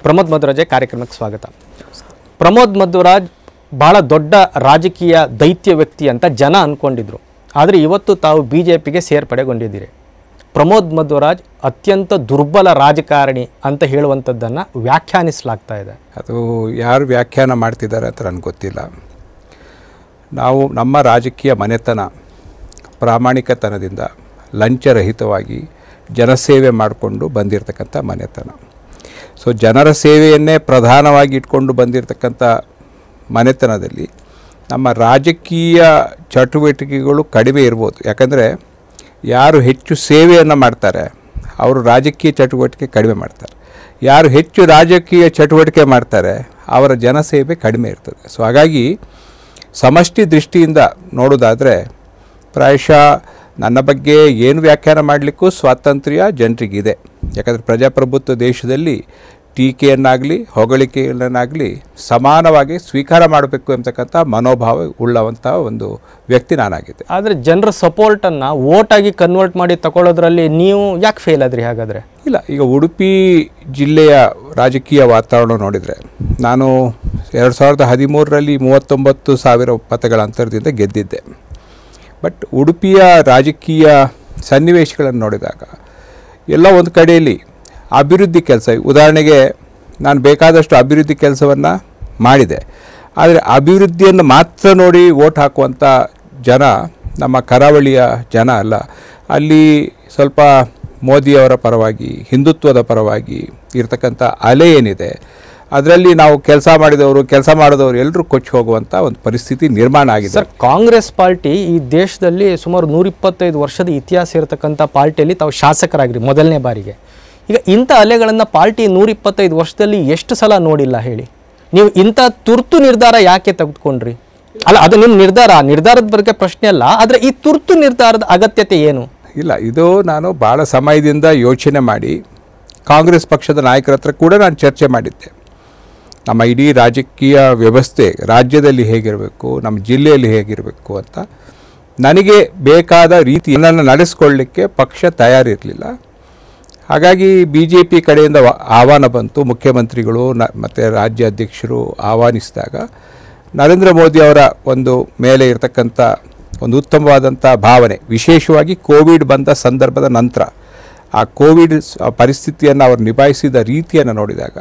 ಪ್ರಮೋದ್ ಮಧ್ವರಾಜೆ ಕಾರ್ಯಕ್ರಮಕ್ಕೆ ಸ್ವಾಗತ ಪ್ರಮೋದ್ ಮಧ್ವರಾಜ್ ಬಹಳ ದೊಡ್ಡ ರಾಜಕೀಯ ದೈತ್ಯ ವ್ಯಕ್ತಿ ಅಂತ ಜನ ಅಂದ್ಕೊಂಡಿದ್ರು ಆದರೆ ಇವತ್ತು ತಾವು ಬಿ ಜೆ ಪಿಗೆ ಸೇರ್ಪಡೆಗೊಂಡಿದ್ದೀರಿ ಪ್ರಮೋದ್ ಮಧ್ವರಾಜ್ ಅತ್ಯಂತ ದುರ್ಬಲ ರಾಜಕಾರಣಿ ಅಂತ ಹೇಳುವಂಥದ್ದನ್ನು ವ್ಯಾಖ್ಯಾನಿಸಲಾಗ್ತಾ ಇದೆ ಅದು ಯಾರು ವ್ಯಾಖ್ಯಾನ ಮಾಡ್ತಿದ್ದಾರೆ ಅಂತ ನನಗೆ ಗೊತ್ತಿಲ್ಲ ನಾವು ನಮ್ಮ ರಾಜಕೀಯ ಮನೆತನ ಪ್ರಾಮಾಣಿಕತನದಿಂದ ಲಂಚರಹಿತವಾಗಿ ಜನಸೇವೆ ಮಾಡಿಕೊಂಡು ಬಂದಿರತಕ್ಕಂಥ ಮನೆತನ ಸೊ ಜನರ ಸೇವೆಯನ್ನೇ ಪ್ರಧಾನವಾಗಿ ಇಟ್ಕೊಂಡು ಬಂದಿರತಕ್ಕಂಥ ಮನೆತನದಲ್ಲಿ ನಮ್ಮ ರಾಜಕೀಯ ಚಟುವಟಿಕೆಗಳು ಕಡಿಮೆ ಇರ್ಬೋದು ಯಾಕಂದರೆ ಯಾರು ಹೆಚ್ಚು ಸೇವೆಯನ್ನು ಮಾಡ್ತಾರೆ ಅವರು ರಾಜಕೀಯ ಚಟುವಟಿಕೆ ಕಡಿಮೆ ಮಾಡ್ತಾರೆ ಯಾರು ಹೆಚ್ಚು ರಾಜಕೀಯ ಚಟುವಟಿಕೆ ಮಾಡ್ತಾರೆ ಅವರ ಜನಸೇವೆ ಕಡಿಮೆ ಇರ್ತದೆ ಸೊ ಹಾಗಾಗಿ ಸಮಷ್ಟಿ ದೃಷ್ಟಿಯಿಂದ ನೋಡೋದಾದರೆ ಪ್ರಾಯಶಃ ನನ್ನ ಬಗ್ಗೆ ಏನು ವ್ಯಾಖ್ಯಾನ ಮಾಡಲಿಕ್ಕೂ ಸ್ವಾತಂತ್ರ್ಯ ಜನರಿಗಿದೆ ಯಾಕಂದರೆ ಪ್ರಜಾಪ್ರಭುತ್ವ ದೇಶದಲ್ಲಿ ಟೀಕೆಯನ್ನಾಗಲಿ ಹೊಗಳಿಕೆಯನ್ನಾಗಲಿ ಸಮಾನವಾಗಿ ಸ್ವೀಕಾರ ಮಾಡಬೇಕು ಎಂಬತಕ್ಕಂಥ ಮನೋಭಾವ ಉಳ್ಳವಂಥ ಒಂದು ವ್ಯಕ್ತಿ ನಾನಾಗಿದ್ದೆ ಆದರೆ ಜನರ ಸಪೋರ್ಟನ್ನು ಓಟಾಗಿ ಕನ್ವರ್ಟ್ ಮಾಡಿ ತಗೊಳ್ಳೋದ್ರಲ್ಲಿ ನೀವು ಯಾಕೆ ಫೇಲ್ ಆದ್ರಿ ಹಾಗಾದರೆ ಇಲ್ಲ ಈಗ ಉಡುಪಿ ಜಿಲ್ಲೆಯ ರಾಜಕೀಯ ವಾತಾವರಣ ನೋಡಿದರೆ ನಾನು ಎರಡು ಸಾವಿರದ ಹದಿಮೂರರಲ್ಲಿ ಮೂವತ್ತೊಂಬತ್ತು ಸಾವಿರ ಮತಗಳ ಅಂತರದಿಂದ ಗೆದ್ದಿದ್ದೆ ಬಟ್ ಉಡುಪಿಯ ರಾಜಕೀಯ ಸನ್ನಿವೇಶಗಳನ್ನು ನೋಡಿದಾಗ ಎಲ್ಲ ಒಂದು ಕಡೆಯಲ್ಲಿ ಅಭಿವೃದ್ಧಿ ಕೆಲಸ ಉದಾಹರಣೆಗೆ ನಾನು ಬೇಕಾದಷ್ಟು ಅಭಿವೃದ್ಧಿ ಕೆಲಸವನ್ನು ಮಾಡಿದೆ ಆದರೆ ಅಭಿವೃದ್ಧಿಯನ್ನು ಮಾತ್ರ ನೋಡಿ ಓಟ್ ಹಾಕುವಂಥ ಜನ ನಮ್ಮ ಕರಾವಳಿಯ ಜನ ಅಲ್ಲ ಅಲ್ಲಿ ಸ್ವಲ್ಪ ಮೋದಿಯವರ ಪರವಾಗಿ ಹಿಂದುತ್ವದ ಪರವಾಗಿ ಇರತಕ್ಕಂಥ ಅಲೆ ಏನಿದೆ ಅದರಲ್ಲಿ ನಾವು ಕೆಲಸ ಮಾಡಿದವರು ಕೆಲಸ ಮಾಡಿದವರು ಎಲ್ಲರೂ ಕೊಚ್ಚಿ ಹೋಗುವಂಥ ಒಂದು ಪರಿಸ್ಥಿತಿ ನಿರ್ಮಾಣ ಆಗಿದೆ ಸರ್ ಕಾಂಗ್ರೆಸ್ ಪಾರ್ಟಿ ಈ ದೇಶದಲ್ಲಿ ಸುಮಾರು ನೂರಿಪ್ಪತ್ತೈದು ವರ್ಷದ ಇತಿಹಾಸ ಇರತಕ್ಕಂಥ ಪಾರ್ಟಿಯಲ್ಲಿ ತಾವು ಶಾಸಕರಾಗಿರಿ ಮೊದಲನೇ ಬಾರಿಗೆ ಈಗ ಇಂಥ ಅಲೆಗಳನ್ನು ಪಾರ್ಟಿ ನೂರಿಪ್ಪತ್ತೈದು ವರ್ಷದಲ್ಲಿ ಎಷ್ಟು ಸಲ ನೋಡಿಲ್ಲ ಹೇಳಿ ನೀವು ಇಂಥ ತುರ್ತು ನಿರ್ಧಾರ ಯಾಕೆ ತೆಗೆದುಕೊಂಡ್ರಿ ಅಲ್ಲ ಅದು ನಿಮ್ಮ ನಿರ್ಧಾರ ನಿರ್ಧಾರದ ಬಗ್ಗೆ ಪ್ರಶ್ನೆ ಅಲ್ಲ ಆದರೆ ಈ ತುರ್ತು ನಿರ್ಧಾರದ ಅಗತ್ಯತೆ ಏನು ಇಲ್ಲ ಇದು ನಾನು ಭಾಳ ಸಮಯದಿಂದ ಯೋಚನೆ ಮಾಡಿ ಕಾಂಗ್ರೆಸ್ ಪಕ್ಷದ ನಾಯಕರ ಹತ್ರ ಕೂಡ ನಾನು ಚರ್ಚೆ ಮಾಡಿದ್ದೆ ನಮ್ಮ ಇಡೀ ರಾಜಕೀಯ ವ್ಯವಸ್ಥೆ ರಾಜ್ಯದಲ್ಲಿ ಹೇಗಿರಬೇಕು ನಮ್ಮ ಜಿಲ್ಲೆಯಲ್ಲಿ ಹೇಗಿರಬೇಕು ಅಂತ ನನಗೆ ಬೇಕಾದ ರೀತಿಯನ್ನು ನಡೆಸ್ಕೊಳ್ಳಿಕ್ಕೆ ಪಕ್ಷ ತಯಾರಿರಲಿಲ್ಲ ಹಾಗಾಗಿ ಬಿ ಜೆ ಪಿ ಕಡೆಯಿಂದ ವ- ಆಹ್ವಾನ ಬಂತು ಮುಖ್ಯಮಂತ್ರಿಗಳು ನ ಮತ್ತು ರಾಜ್ಯ ಅಧ್ಯಕ್ಷರು ಆಹ್ವಾನಿಸಿದಾಗ ನರೇಂದ್ರ ಮೋದಿ ಅವರ ಒಂದು ಮೇಲೆ ಇರತಕ್ಕಂಥ ಒಂದು ಉತ್ತಮವಾದಂಥ ಭಾವನೆ ವಿಶೇಷವಾಗಿ ಕೋವಿಡ್ ಬಂದ ಸಂದರ್ಭದ ನಂತರ ಆ ಕೋವಿಡ್ ಸ- ಪರಿಸ್ಥಿತಿಯನ್ನು ಅವರು ನಿಭಾಯಿಸಿದ ರೀತಿಯನ್ನು ನೋಡಿದಾಗ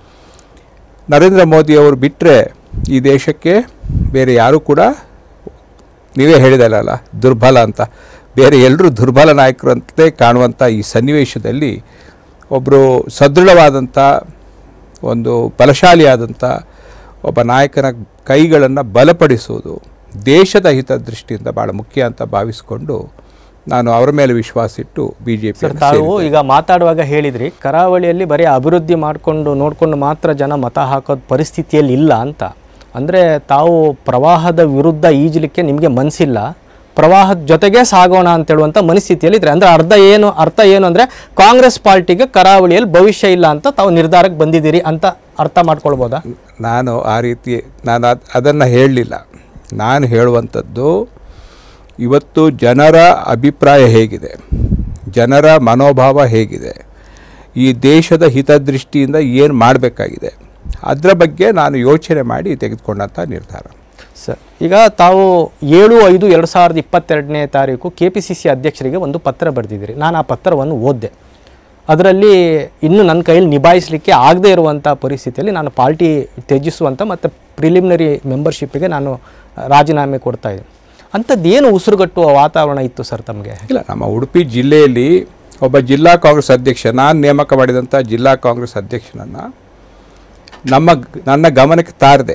ನರೇಂದ್ರ ಮೋದಿ ಅವರು ಬಿಟ್ಟರೆ ಈ ದೇಶಕ್ಕೆ ಬೇರೆ ಯಾರೂ ಕೂಡ ನೀವೇ ಹೇಳಿದಲ್ಲ ದುರ್ಬಲ ಅಂತ ಬೇರೆ ಎಲ್ಲರೂ ದುರ್ಬಲ ನಾಯಕರು ಅಂತಲೇ ಕಾಣುವಂಥ ಈ ಸನ್ನಿವೇಶದಲ್ಲಿ ಒಬ್ಬರು ಸದೃಢವಾದಂಥ ಒಂದು ಬಲಶಾಲಿಯಾದಂಥ ಒಬ್ಬ ನಾಯಕನ ಕೈಗಳನ್ನು ಬಲಪಡಿಸುವುದು ದೇಶದ ಹಿತದೃಷ್ಟಿಯಿಂದ ಭಾಳ ಮುಖ್ಯ ಅಂತ ಭಾವಿಸಿಕೊಂಡು ನಾನು ಅವರ ಮೇಲೆ ವಿಶ್ವಾಸ ಇಟ್ಟು ಬಿ ಜೆ ಸರ್ ತಾವು ಈಗ ಮಾತಾಡುವಾಗ ಹೇಳಿದ್ರಿ ಕರಾವಳಿಯಲ್ಲಿ ಬರೀ ಅಭಿವೃದ್ಧಿ ಮಾಡಿಕೊಂಡು ನೋಡಿಕೊಂಡು ಮಾತ್ರ ಜನ ಮತ ಹಾಕೋದು ಪರಿಸ್ಥಿತಿಯಲ್ಲಿ ಇಲ್ಲ ಅಂತ ಅಂದರೆ ತಾವು ಪ್ರವಾಹದ ವಿರುದ್ಧ ಈಜಲಿಕ್ಕೆ ನಿಮಗೆ ಮನಸ್ಸಿಲ್ಲ ಪ್ರವಾಹದ ಜೊತೆಗೆ ಸಾಗೋಣ ಅಂತ ಹೇಳುವಂಥ ಮನಸ್ಥಿತಿಯಲ್ಲಿ ಇದ್ರೆ ಅಂದರೆ ಅರ್ಧ ಏನು ಅರ್ಥ ಏನು ಅಂದರೆ ಕಾಂಗ್ರೆಸ್ ಪಾರ್ಟಿಗೆ ಕರಾವಳಿಯಲ್ಲಿ ಭವಿಷ್ಯ ಇಲ್ಲ ಅಂತ ತಾವು ನಿರ್ಧಾರಕ್ಕೆ ಬಂದಿದ್ದೀರಿ ಅಂತ ಅರ್ಥ ಮಾಡ್ಕೊಳ್ಬೋದಾ ನಾನು ಆ ರೀತಿ ನಾನು ಅದು ಅದನ್ನು ಹೇಳಲಿಲ್ಲ ನಾನು ಹೇಳುವಂಥದ್ದು ಇವತ್ತು ಜನರ ಅಭಿಪ್ರಾಯ ಹೇಗಿದೆ ಜನರ ಮನೋಭಾವ ಹೇಗಿದೆ ಈ ದೇಶದ ಹಿತದೃಷ್ಟಿಯಿಂದ ಏನು ಮಾಡಬೇಕಾಗಿದೆ ಅದರ ಬಗ್ಗೆ ನಾನು ಯೋಚನೆ ಮಾಡಿ ತೆಗೆದುಕೊಂಡಂಥ ನಿರ್ಧಾರ ಸರ್ ಈಗ ತಾವು ಏಳು ಐದು ಎರಡು ಸಾವಿರದ ಇಪ್ಪತ್ತೆರಡನೇ ತಾರೀಕು ಕೆ ಪಿ ಸಿ ಸಿ ಅಧ್ಯಕ್ಷರಿಗೆ ಒಂದು ಪತ್ರ ಬರೆದಿದ್ದೀರಿ ನಾನು ಆ ಪತ್ರವನ್ನು ಓದಿದೆ ಅದರಲ್ಲಿ ಇನ್ನು ನನ್ನ ಕೈಯಲ್ಲಿ ನಿಭಾಯಿಸಲಿಕ್ಕೆ ಆಗದೇ ಇರುವಂಥ ಪರಿಸ್ಥಿತಿಯಲ್ಲಿ ನಾನು ಪಾರ್ಟಿ ತ್ಯಜಿಸುವಂಥ ಮತ್ತು ಪ್ರಿಲಿಮಿನರಿ ಮೆಂಬರ್ಶಿಪ್ಪಿಗೆ ನಾನು ರಾಜೀನಾಮೆ ಕೊಡ್ತಾ ಇದ್ದೀನಿ ಅಂಥದ್ದು ಏನು ಉಸಿರುಗಟ್ಟುವ ವಾತಾವರಣ ಇತ್ತು ಸರ್ ತಮಗೆ ಇಲ್ಲ ನಮ್ಮ ಉಡುಪಿ ಜಿಲ್ಲೆಯಲ್ಲಿ ಒಬ್ಬ ಜಿಲ್ಲಾ ಕಾಂಗ್ರೆಸ್ ಅಧ್ಯಕ್ಷ ನಾನು ನೇಮಕ ಮಾಡಿದಂಥ ಜಿಲ್ಲಾ ಕಾಂಗ್ರೆಸ್ ಅಧ್ಯಕ್ಷನನ್ನು ನಮ್ಮ ನನ್ನ ಗಮನಕ್ಕೆ ತಾರದೆ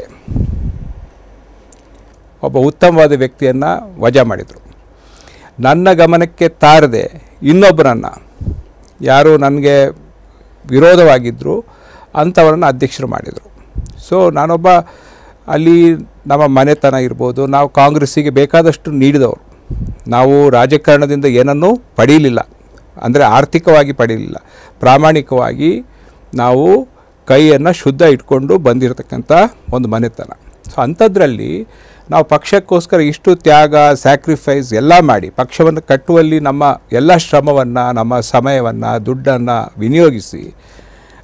ಒಬ್ಬ ಉತ್ತಮವಾದ ವ್ಯಕ್ತಿಯನ್ನು ವಜಾ ಮಾಡಿದರು ನನ್ನ ಗಮನಕ್ಕೆ ತಾರದೆ ಇನ್ನೊಬ್ಬರನ್ನು ಯಾರು ನನಗೆ ವಿರೋಧವಾಗಿದ್ದರು ಅಂಥವರನ್ನು ಅಧ್ಯಕ್ಷರು ಮಾಡಿದರು ಸೊ ನಾನೊಬ್ಬ ಅಲ್ಲಿ ನಮ್ಮ ಮನೆತನ ಇರ್ಬೋದು ನಾವು ಕಾಂಗ್ರೆಸ್ಸಿಗೆ ಬೇಕಾದಷ್ಟು ನೀಡಿದವರು ನಾವು ರಾಜಕಾರಣದಿಂದ ಏನನ್ನೂ ಪಡೀಲಿಲ್ಲ ಅಂದರೆ ಆರ್ಥಿಕವಾಗಿ ಪಡೀಲಿಲ್ಲ ಪ್ರಾಮಾಣಿಕವಾಗಿ ನಾವು ಕೈಯನ್ನು ಶುದ್ಧ ಇಟ್ಕೊಂಡು ಬಂದಿರತಕ್ಕಂಥ ಒಂದು ಮನೆತನ ಸೊ ಅಂಥದ್ರಲ್ಲಿ ನಾವು ಪಕ್ಷಕ್ಕೋಸ್ಕರ ಇಷ್ಟು ತ್ಯಾಗ ಸ್ಯಾಕ್ರಿಫೈಸ್ ಎಲ್ಲ ಮಾಡಿ ಪಕ್ಷವನ್ನು ಕಟ್ಟುವಲ್ಲಿ ನಮ್ಮ ಎಲ್ಲ ಶ್ರಮವನ್ನು ನಮ್ಮ ಸಮಯವನ್ನು ದುಡ್ಡನ್ನು ವಿನಿಯೋಗಿಸಿ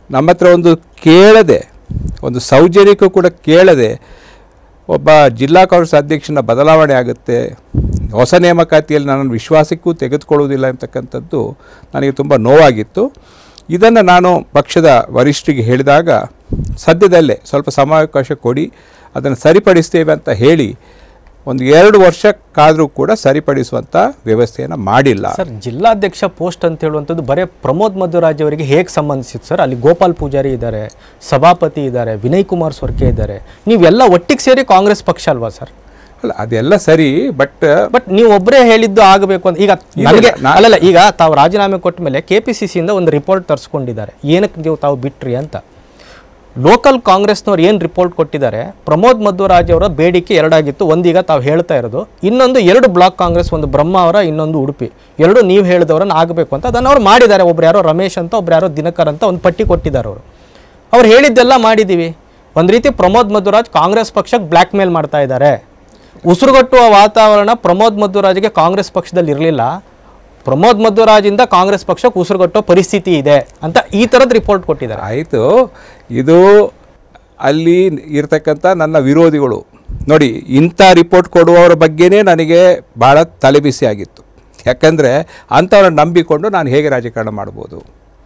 ನಮ್ಮ ಹತ್ರ ಒಂದು ಕೇಳದೆ ಒಂದು ಸೌಜನ್ಯಕ್ಕೂ ಕೂಡ ಕೇಳದೆ ಒಬ್ಬ ಜಿಲ್ಲಾ ಕಾಂಗ್ರೆಸ್ ಅಧ್ಯಕ್ಷನ ಬದಲಾವಣೆ ಆಗುತ್ತೆ ಹೊಸ ನೇಮಕಾತಿಯಲ್ಲಿ ನನ್ನನ್ನು ವಿಶ್ವಾಸಕ್ಕೂ ತೆಗೆದುಕೊಳ್ಳುವುದಿಲ್ಲ ಅಂತಕ್ಕಂಥದ್ದು ನನಗೆ ತುಂಬ ನೋವಾಗಿತ್ತು ಇದನ್ನು ನಾನು ಪಕ್ಷದ ವರಿಷ್ಠರಿಗೆ ಹೇಳಿದಾಗ ಸದ್ಯದಲ್ಲೇ ಸ್ವಲ್ಪ ಸಮಯಾವಕಾಶ ಕೊಡಿ ಅದನ್ನು ಸರಿಪಡಿಸ್ತೇವೆ ಅಂತ ಹೇಳಿ ಒಂದು ಎರಡು ವರ್ಷಕ್ಕಾದರೂ ಕೂಡ ಸರಿಪಡಿಸುವಂಥ ವ್ಯವಸ್ಥೆಯನ್ನು ಮಾಡಿಲ್ಲ ಸರ್ ಜಿಲ್ಲಾಧ್ಯಕ್ಷ ಪೋಸ್ಟ್ ಅಂತ ಹೇಳುವಂಥದ್ದು ಬರೇ ಪ್ರಮೋದ್ ಮಧ್ವರಾಜ್ ಅವರಿಗೆ ಹೇಗೆ ಸಂಬಂಧಿಸಿತ್ತು ಸರ್ ಅಲ್ಲಿ ಗೋಪಾಲ್ ಪೂಜಾರಿ ಇದ್ದಾರೆ ಸಭಾಪತಿ ಇದ್ದಾರೆ ವಿನಯ್ ಕುಮಾರ್ ಸೊರ್ಕೆ ಇದ್ದಾರೆ ನೀವೆಲ್ಲ ಒಟ್ಟಿಗೆ ಸೇರಿ ಕಾಂಗ್ರೆಸ್ ಪಕ್ಷ ಅಲ್ವಾ ಸರ್ ಅಲ್ಲ ಅದೆಲ್ಲ ಸರಿ ಬಟ್ ಬಟ್ ನೀವು ಒಬ್ಬರೇ ಹೇಳಿದ್ದು ಆಗಬೇಕು ಅಂತ ಈಗ ಇಲ್ಲ, ನನಗೆ ನಾ- ಅಲ್ಲಲ್ಲ ಈಗ ತಾವು ರಾಜೀನಾಮೆ ಕೊಟ್ಟ ಮೇಲೆ ಕೆ ಪಿ ಸಿ ಸಿಯಿಂದ ಒಂದು ರಿಪೋರ್ಟ್ ತರಿಸ್ಕೊಂಡಿದ್ದಾರೆ ಏನಕ್ಕೆ ನೀವು ತಾವು ಬಿಟ್ರಿ ಅಂತ ಲೋಕಲ್ ಕಾಂಗ್ರೆಸ್ನವ್ರು ಏನು ರಿಪೋರ್ಟ್ ಕೊಟ್ಟಿದ್ದಾರೆ ಪ್ರಮೋದ್ ಮಧ್ವರಾಜ್ ಅವರ ಬೇಡಿಕೆ ಎರಡಾಗಿತ್ತು ಒಂದೀಗ ತಾವು ಹೇಳ್ತಾ ಇರೋದು ಇನ್ನೊಂದು ಎರಡು ಬ್ಲಾಕ್ ಕಾಂಗ್ರೆಸ್ ಒಂದು ಬ್ರಹ್ಮ ಅವರ ಇನ್ನೊಂದು ಉಡುಪಿ ಎರಡು ನೀವು ಹೇಳಿದವರನ್ನ ಆಗಬೇಕು ಅಂತ ಅದನ್ನು ಅವ್ರು ಮಾಡಿದ್ದಾರೆ ಒಬ್ರು ಯಾರೋ ರಮೇಶ್ ಅಂತ ಒಬ್ರು ಯಾರೋ ದಿನಕರ್ ಅಂತ ಒಂದು ಪಟ್ಟಿ ಕೊಟ್ಟಿದ್ದಾರೆ ಅವರು ಅವ್ರು ಹೇಳಿದ್ದೆಲ್ಲ ಮಾಡಿದ್ದೀವಿ ಒಂದು ರೀತಿ ಪ್ರಮೋದ್ ಮಧ್ವರಾಜ್ ಕಾಂಗ್ರೆಸ್ ಪಕ್ಷಕ್ಕೆ ಬ್ಲ್ಯಾಕ್ ಮೇಲ್ ಮಾಡ್ತಾ ಇದ್ದಾರೆ ಉಸಿರುಗಟ್ಟುವ ವಾತಾವರಣ ಪ್ರಮೋದ್ ಮಧ್ವರಾಜ್ಗೆ ಕಾಂಗ್ರೆಸ್ ಪಕ್ಷದಲ್ಲಿ ಇರಲಿಲ್ಲ ಪ್ರಮೋದ್ ಮಧ್ವರಾಜಿಂದ ಕಾಂಗ್ರೆಸ್ ಪಕ್ಷಕ್ಕೆ ಉಸಿರುಗಟ್ಟೋ ಪರಿಸ್ಥಿತಿ ಇದೆ ಅಂತ ಈ ಥರದ ರಿಪೋರ್ಟ್ ಕೊಟ್ಟಿದ್ದಾರೆ ಆಯಿತು ಇದು ಅಲ್ಲಿ ಇರ್ತಕ್ಕಂಥ ನನ್ನ ವಿರೋಧಿಗಳು ನೋಡಿ ಇಂಥ ರಿಪೋರ್ಟ್ ಕೊಡುವವರ ಬಗ್ಗೆನೇ ನನಗೆ ಭಾಳ ತಲೆಬಿಸಿ ಆಗಿತ್ತು ಯಾಕಂದರೆ ಅಂಥವ್ರನ್ನ ನಂಬಿಕೊಂಡು ನಾನು ಹೇಗೆ ರಾಜಕಾರಣ ಮಾಡ್ಬೋದು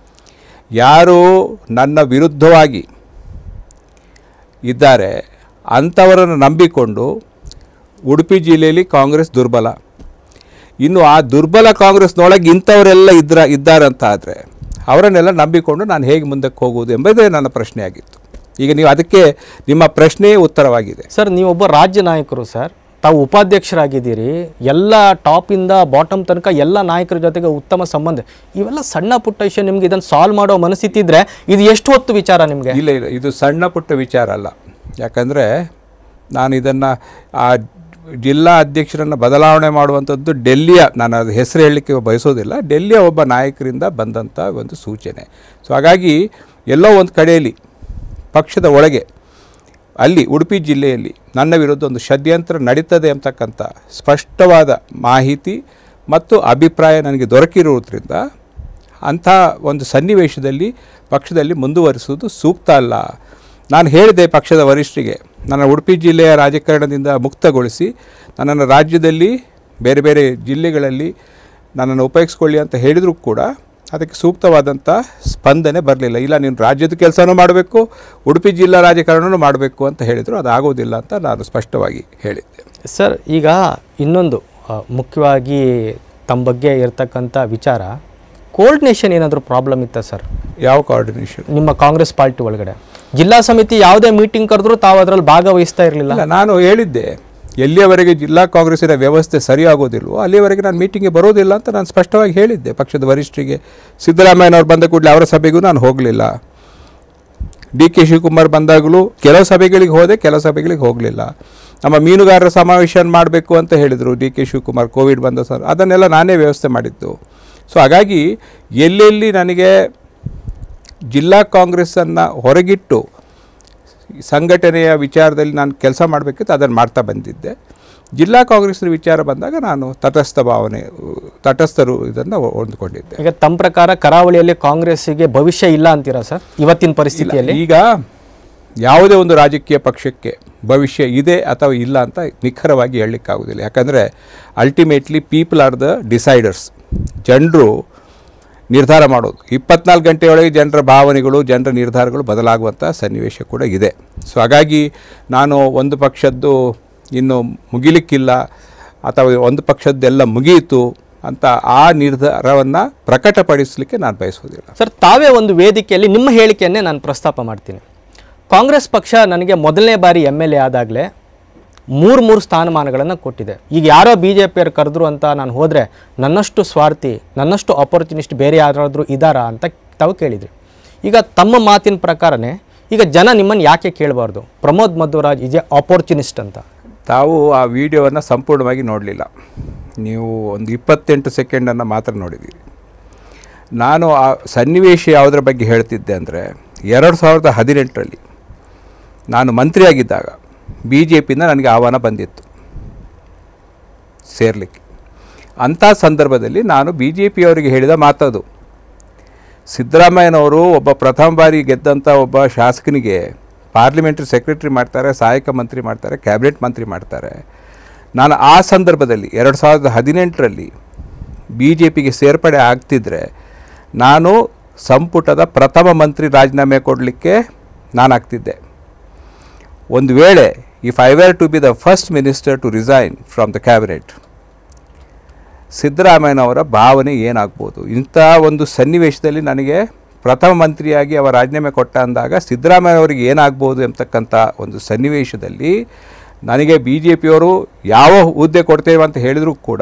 ಯಾರು ನನ್ನ ವಿರುದ್ಧವಾಗಿ ಇದ್ದಾರೆ ಅಂಥವರನ್ನು ನಂಬಿಕೊಂಡು ಉಡುಪಿ ಜಿಲ್ಲೆಯಲ್ಲಿ ಕಾಂಗ್ರೆಸ್ ದುರ್ಬಲ ಇನ್ನು ಆ ದುರ್ಬಲ ಕಾಂಗ್ರೆಸ್ನೊಳಗೆ ಇಂಥವರೆಲ್ಲ ಇದ್ರ ಇದ್ದಾರಂತ ಆದರೆ ಅವರನ್ನೆಲ್ಲ ನಂಬಿಕೊಂಡು ನಾನು ಹೇಗೆ ಮುಂದಕ್ಕೆ ಹೋಗುವುದು ಎಂಬುದೇ ನನ್ನ ಪ್ರಶ್ನೆ ಆಗಿತ್ತು ಈಗ ನೀವು ಅದಕ್ಕೆ ನಿಮ್ಮ ಪ್ರಶ್ನೆಯೇ ಉತ್ತರವಾಗಿದೆ ಸರ್ ನೀವೊಬ್ಬ ರಾಜ್ಯ ನಾಯಕರು ಸರ್ ತಾವು ಉಪಾಧ್ಯಕ್ಷರಾಗಿದ್ದೀರಿ ಎಲ್ಲ ಟಾಪಿಂದ ಬಾಟಮ್ ತನಕ ಎಲ್ಲ ನಾಯಕರ ಜೊತೆಗೆ ಉತ್ತಮ ಸಂಬಂಧ ಇವೆಲ್ಲ ಸಣ್ಣ ಪುಟ್ಟ ವಿಷಯ ನಿಮ್ಗೆ ಇದನ್ನು ಸಾಲ್ವ್ ಮಾಡೋ ಮನಸ್ಥಿತಿ ಇದ್ರೆ ಇದು ಎಷ್ಟು ಹೊತ್ತು ವಿಚಾರ ನಿಮಗೆ ಇಲ್ಲ ಇಲ್ಲ ಇದು ಸಣ್ಣ ಪುಟ್ಟ ವಿಚಾರ ಅಲ್ಲ ಯಾಕಂದರೆ ನಾನು ಇದನ್ನು ಆ ಜಿಲ್ಲಾ ಅಧ್ಯಕ್ಷರನ್ನು ಬದಲಾವಣೆ ಮಾಡುವಂಥದ್ದು ಡೆಲ್ಲಿಯ ನಾನು ಅದು ಹೆಸರು ಹೇಳಲಿಕ್ಕೆ ಬಯಸೋದಿಲ್ಲ ಡೆಲ್ಲಿಯ ಒಬ್ಬ ನಾಯಕರಿಂದ ಬಂದಂಥ ಒಂದು ಸೂಚನೆ ಸೊ ಹಾಗಾಗಿ ಎಲ್ಲೋ ಒಂದು ಕಡೆಯಲ್ಲಿ ಪಕ್ಷದ ಒಳಗೆ ಅಲ್ಲಿ ಉಡುಪಿ ಜಿಲ್ಲೆಯಲ್ಲಿ ನನ್ನ ವಿರುದ್ಧ ಒಂದು ಷಡ್ಯಂತ್ರ ನಡೀತದೆ ಅಂತಕ್ಕಂಥ ಸ್ಪಷ್ಟವಾದ ಮಾಹಿತಿ ಮತ್ತು ಅಭಿಪ್ರಾಯ ನನಗೆ ದೊರಕಿರುವುದರಿಂದ ಅಂಥ ಒಂದು ಸನ್ನಿವೇಶದಲ್ಲಿ ಪಕ್ಷದಲ್ಲಿ ಮುಂದುವರಿಸುವುದು ಸೂಕ್ತ ಅಲ್ಲ ನಾನು ಹೇಳಿದೆ ಪಕ್ಷದ ವರಿಷ್ಠರಿಗೆ ನನ್ನ ಉಡುಪಿ ಜಿಲ್ಲೆಯ ರಾಜಕಾರಣದಿಂದ ಮುಕ್ತಗೊಳಿಸಿ ನನ್ನನ್ನು ರಾಜ್ಯದಲ್ಲಿ ಬೇರೆ ಬೇರೆ ಜಿಲ್ಲೆಗಳಲ್ಲಿ ನನ್ನನ್ನು ಉಪಯೋಗಿಸ್ಕೊಳ್ಳಿ ಅಂತ ಹೇಳಿದರೂ ಕೂಡ ಅದಕ್ಕೆ ಸೂಕ್ತವಾದಂಥ ಸ್ಪಂದನೆ ಬರಲಿಲ್ಲ ಇಲ್ಲ ನೀನು ರಾಜ್ಯದ ಕೆಲಸನೂ ಮಾಡಬೇಕು ಉಡುಪಿ ಜಿಲ್ಲಾ ರಾಜಕಾರಣನೂ ಮಾಡಬೇಕು ಅಂತ ಹೇಳಿದರು ಅದು ಆಗೋದಿಲ್ಲ ಅಂತ ನಾನು ಸ್ಪಷ್ಟವಾಗಿ ಹೇಳಿದ್ದೆ ಸರ್ ಈಗ ಇನ್ನೊಂದು ಆ, ಮುಖ್ಯವಾಗಿ ತಮ್ಮ ಬಗ್ಗೆ ಇರ್ತಕ್ಕಂಥ ವಿಚಾರ ಕೋರ್ಡಿನೇಷನ್ ಏನಾದರೂ ಪ್ರಾಬ್ಲಮ್ ಇತ್ತಾ ಸರ್ ಯಾವ ಕೋಆರ್ಡಿನೇಷನ್ ನಿಮ್ಮ ಕಾಂಗ್ರೆಸ್ ಪಾರ್ಟಿ ಒಳಗಡೆ ಜಿಲ್ಲಾ ಸಮಿತಿ ಯಾವುದೇ ಮೀಟಿಂಗ್ ಕರೆದ್ರೂ ತಾವು ಅದರಲ್ಲಿ ಭಾಗವಹಿಸ್ತಾ ಇರಲಿಲ್ಲ ಇಲ್ಲ ನಾನು ಹೇಳಿದ್ದೆ ಎಲ್ಲಿಯವರೆಗೆ ಜಿಲ್ಲಾ ಕಾಂಗ್ರೆಸ್ಸಿನ ವ್ಯವಸ್ಥೆ ಸರಿಯಾಗೋದಿಲ್ವೋ ಅಲ್ಲಿಯವರೆಗೆ ನಾನು ಮೀಟಿಂಗ್ಗೆ ಬರೋದಿಲ್ಲ ಅಂತ ನಾನು ಸ್ಪಷ್ಟವಾಗಿ ಹೇಳಿದ್ದೆ ಪಕ್ಷದ ವರಿಷ್ಠರಿಗೆ ಸಿದ್ದರಾಮಯ್ಯನವ್ರು ಬಂದ ಕೂಡಲೇ ಅವರ ಸಭೆಗೂ ನಾನು ಹೋಗಲಿಲ್ಲ ಡಿ ಕೆ ಶಿವಕುಮಾರ್ ಬಂದಾಗಲೂ ಕೆಲವು ಸಭೆಗಳಿಗೆ ಹೋದೆ ಕೆಲವು ಸಭೆಗಳಿಗೆ ಹೋಗಲಿಲ್ಲ ನಮ್ಮ ಮೀನುಗಾರರ ಸಮಾವೇಶ ಮಾಡಬೇಕು ಅಂತ ಹೇಳಿದರು ಡಿ ಕೆ ಶಿವಕುಮಾರ್ ಕೋವಿಡ್ ಬಂದ ಸರ್ ಅದನ್ನೆಲ್ಲ ನಾನೇ ವ್ಯವಸ್ಥೆ ಮಾಡಿದ್ದು ಸೊ ಹಾಗಾಗಿ ಎಲ್ಲೆಲ್ಲಿ ನನಗೆ ಜಿಲ್ಲಾ ಕಾಂಗ್ರೆಸ್ಸನ್ನು ಹೊರಗಿಟ್ಟು ಸಂಘಟನೆಯ ವಿಚಾರದಲ್ಲಿ ನಾನು ಕೆಲಸ ಮಾಡಬೇಕಿತ್ತು ಅದನ್ನು ಮಾಡ್ತಾ ಬಂದಿದ್ದೆ ಜಿಲ್ಲಾ ಕಾಂಗ್ರೆಸ್ನ ವಿಚಾರ ಬಂದಾಗ ನಾನು ತಟಸ್ಥ ಭಾವನೆ ತಟಸ್ಥರು ಇದನ್ನು ಹೊಂದ್ಕೊಂಡಿದ್ದೆ ಈಗ ತಮ್ಮ ಪ್ರಕಾರ ಕರಾವಳಿಯಲ್ಲಿ ಕಾಂಗ್ರೆಸ್ಸಿಗೆ ಭವಿಷ್ಯ ಇಲ್ಲ ಅಂತೀರಾ ಸರ್ ಇವತ್ತಿನ ಪರಿಸ್ಥಿತಿಯಲ್ಲಿ ಈಗ ಯಾವುದೇ ಒಂದು ರಾಜಕೀಯ ಪಕ್ಷಕ್ಕೆ ಭವಿಷ್ಯ ಇದೆ ಅಥವಾ ಇಲ್ಲ ಅಂತ ನಿಖರವಾಗಿ ಹೇಳಲಿಕ್ಕಾಗೋದಿಲ್ಲ ಯಾಕಂದರೆ ultimately people are the deciders ಜನರು ನಿರ್ಧಾರ ಮಾಡೋದು ಇಪ್ಪತ್ನಾಲ್ಕು ಗಂಟೆಯೊಳಗೆ ಜನರ ಭಾವನೆಗಳು ಜನರ ನಿರ್ಧಾರಗಳು ಬದಲಾಗುವಂಥ ಸನ್ನಿವೇಶ ಕೂಡ ಇದೆ ಸೊ ಹಾಗಾಗಿ ನಾನು ಒಂದು ಪಕ್ಷದ್ದು ಇನ್ನು ಮುಗಿಲಿಕ್ಕಿಲ್ಲ ಅಥವಾ ಒಂದು ಪಕ್ಷದ್ದೆಲ್ಲ ಮುಗಿಯಿತು ಅಂತ ಆ ನಿರ್ಧಾರವನ್ನು ಪ್ರಕಟಪಡಿಸಲಿಕ್ಕೆ ನಾನು ಬಯಸೋದಿಲ್ಲ ಸರ್ ತಾವೇ ಒಂದು ವೇದಿಕೆಯಲ್ಲಿ ನಿಮ್ಮ ಹೇಳಿಕೆಯನ್ನೇ ನಾನು ಪ್ರಸ್ತಾಪ ಮಾಡ್ತೀನಿ ಕಾಂಗ್ರೆಸ್ ಪಕ್ಷ ನನಗೆ ಮೊದಲನೇ ಬಾರಿ ಎಮ್ ಎಲ್ ಎ ಆದಾಗಲೇ ಮೂರು ಮೂರು ಸ್ಥಾನಮಾನಗಳನ್ನು ಕೊಟ್ಟಿದೆ ಈಗ ಯಾರೋ ಬಿ ಜೆ ಪಿಯವ್ರು ಕರೆದ್ರು ಅಂತ ನಾನು ಹೋದರೆ ನನ್ನಷ್ಟು ಸ್ವಾರ್ಥಿ ನನ್ನಷ್ಟು ಆಪರ್ಚುನಿಸ್ಟ್ ಬೇರೆ ಯಾರಾದರೂ ಇದ್ದಾರಾ ಅಂತ ತಾವು ಕೇಳಿದ್ರಿ ಈಗ ತಮ್ಮ ಮಾತಿನ ಪ್ರಕಾರನೇ ಈಗ ಜನ ನಿಮ್ಮನ್ನು ಯಾಕೆ ಕೇಳಬಾರ್ದು Pramod Madhwaraj is a opportunist ಅಂತ ತಾವು ಆ ವಿಡಿಯೋವನ್ನು ಸಂಪೂರ್ಣವಾಗಿ ನೋಡಲಿಲ್ಲ ನೀವು ಒಂದು ಇಪ್ಪತ್ತೆಂಟು ಸೆಕೆಂಡನ್ನು ಮಾತ್ರ ನೋಡಿದ್ದೀರಿ ನಾನು ಆ ಸನ್ನಿವೇಶ ಯಾವುದರ ಬಗ್ಗೆ ಹೇಳ್ತಿದ್ದೆ ಅಂದರೆ ಎರಡು ಸಾವಿರದ ಹದಿನೆಂಟರಲ್ಲಿ ನಾನು ಮಂತ್ರಿಯಾಗಿದ್ದಾಗ ಬಿ ಜೆ ಪಿಯಿಂದ ನನಗೆ ಆಹ್ವಾನ ಬಂದಿತ್ತು ಸೇರಲಿಕ್ಕೆ ಅಂಥ ಸಂದರ್ಭದಲ್ಲಿ ನಾನು ಬಿ ಜೆ ಪಿಯವರಿಗೆ ಹೇಳಿದ ಮಾತದು ಸಿದ್ದರಾಮಯ್ಯನವರು ಒಬ್ಬ ಪ್ರಥಮ ಬಾರಿ ಗೆದ್ದಂಥ ಒಬ್ಬ ಶಾಸಕನಿಗೆ ಪಾರ್ಲಿಮೆಂಟ್ರಿ ಸೆಕ್ರೆಟರಿ ಮಾಡ್ತಾರೆ ಸಹಾಯಕ ಮಂತ್ರಿ ಮಾಡ್ತಾರೆ ಕ್ಯಾಬಿನೆಟ್ ಮಂತ್ರಿ ಮಾಡ್ತಾರೆ ನಾನು ಆ ಸಂದರ್ಭದಲ್ಲಿ ಎರಡು ಸಾವಿರದ ಹದಿನೆಂಟರಲ್ಲಿ ಬಿ ಜೆ ಪಿಗೆ ಸೇರ್ಪಡೆ ಆಗ್ತಿದ್ರೆ ನಾನು ಸಂಪುಟದ ಪ್ರಥಮ ಮಂತ್ರಿ ರಾಜೀನಾಮೆ ಕೊಡಲಿಕ್ಕೆ ನಾನು ಆಗ್ತಿದ್ದೆ ಒಂದು ವೇಳೆ if I were to be the first minister to resign from the cabinet ಸಿದ್ದರಾಮಯ್ಯನವರ ಭಾವನೆ ಏನಾಗ್ಬೋದು ಇಂಥ ಒಂದು ಸನ್ನಿವೇಶದಲ್ಲಿ ನನಗೆ ಪ್ರಥಮ ಮಂತ್ರಿಯಾಗಿ ಅವರ ರಾಜೀನಾಮೆ ಕೊಟ್ಟ ಅಂದಾಗ ಸಿದ್ದರಾಮಯ್ಯನವರಿಗೆ ಏನಾಗ್ಬೋದು ಎಂಬತಕ್ಕಂಥ ಒಂದು ಸನ್ನಿವೇಶದಲ್ಲಿ ನನಗೆ ಬಿ ಜೆ ಪಿಯವರು ಯಾವ ಹುದ್ದೆ ಕೊಡ್ತೇವೆ ಅಂತ ಹೇಳಿದರೂ ಕೂಡ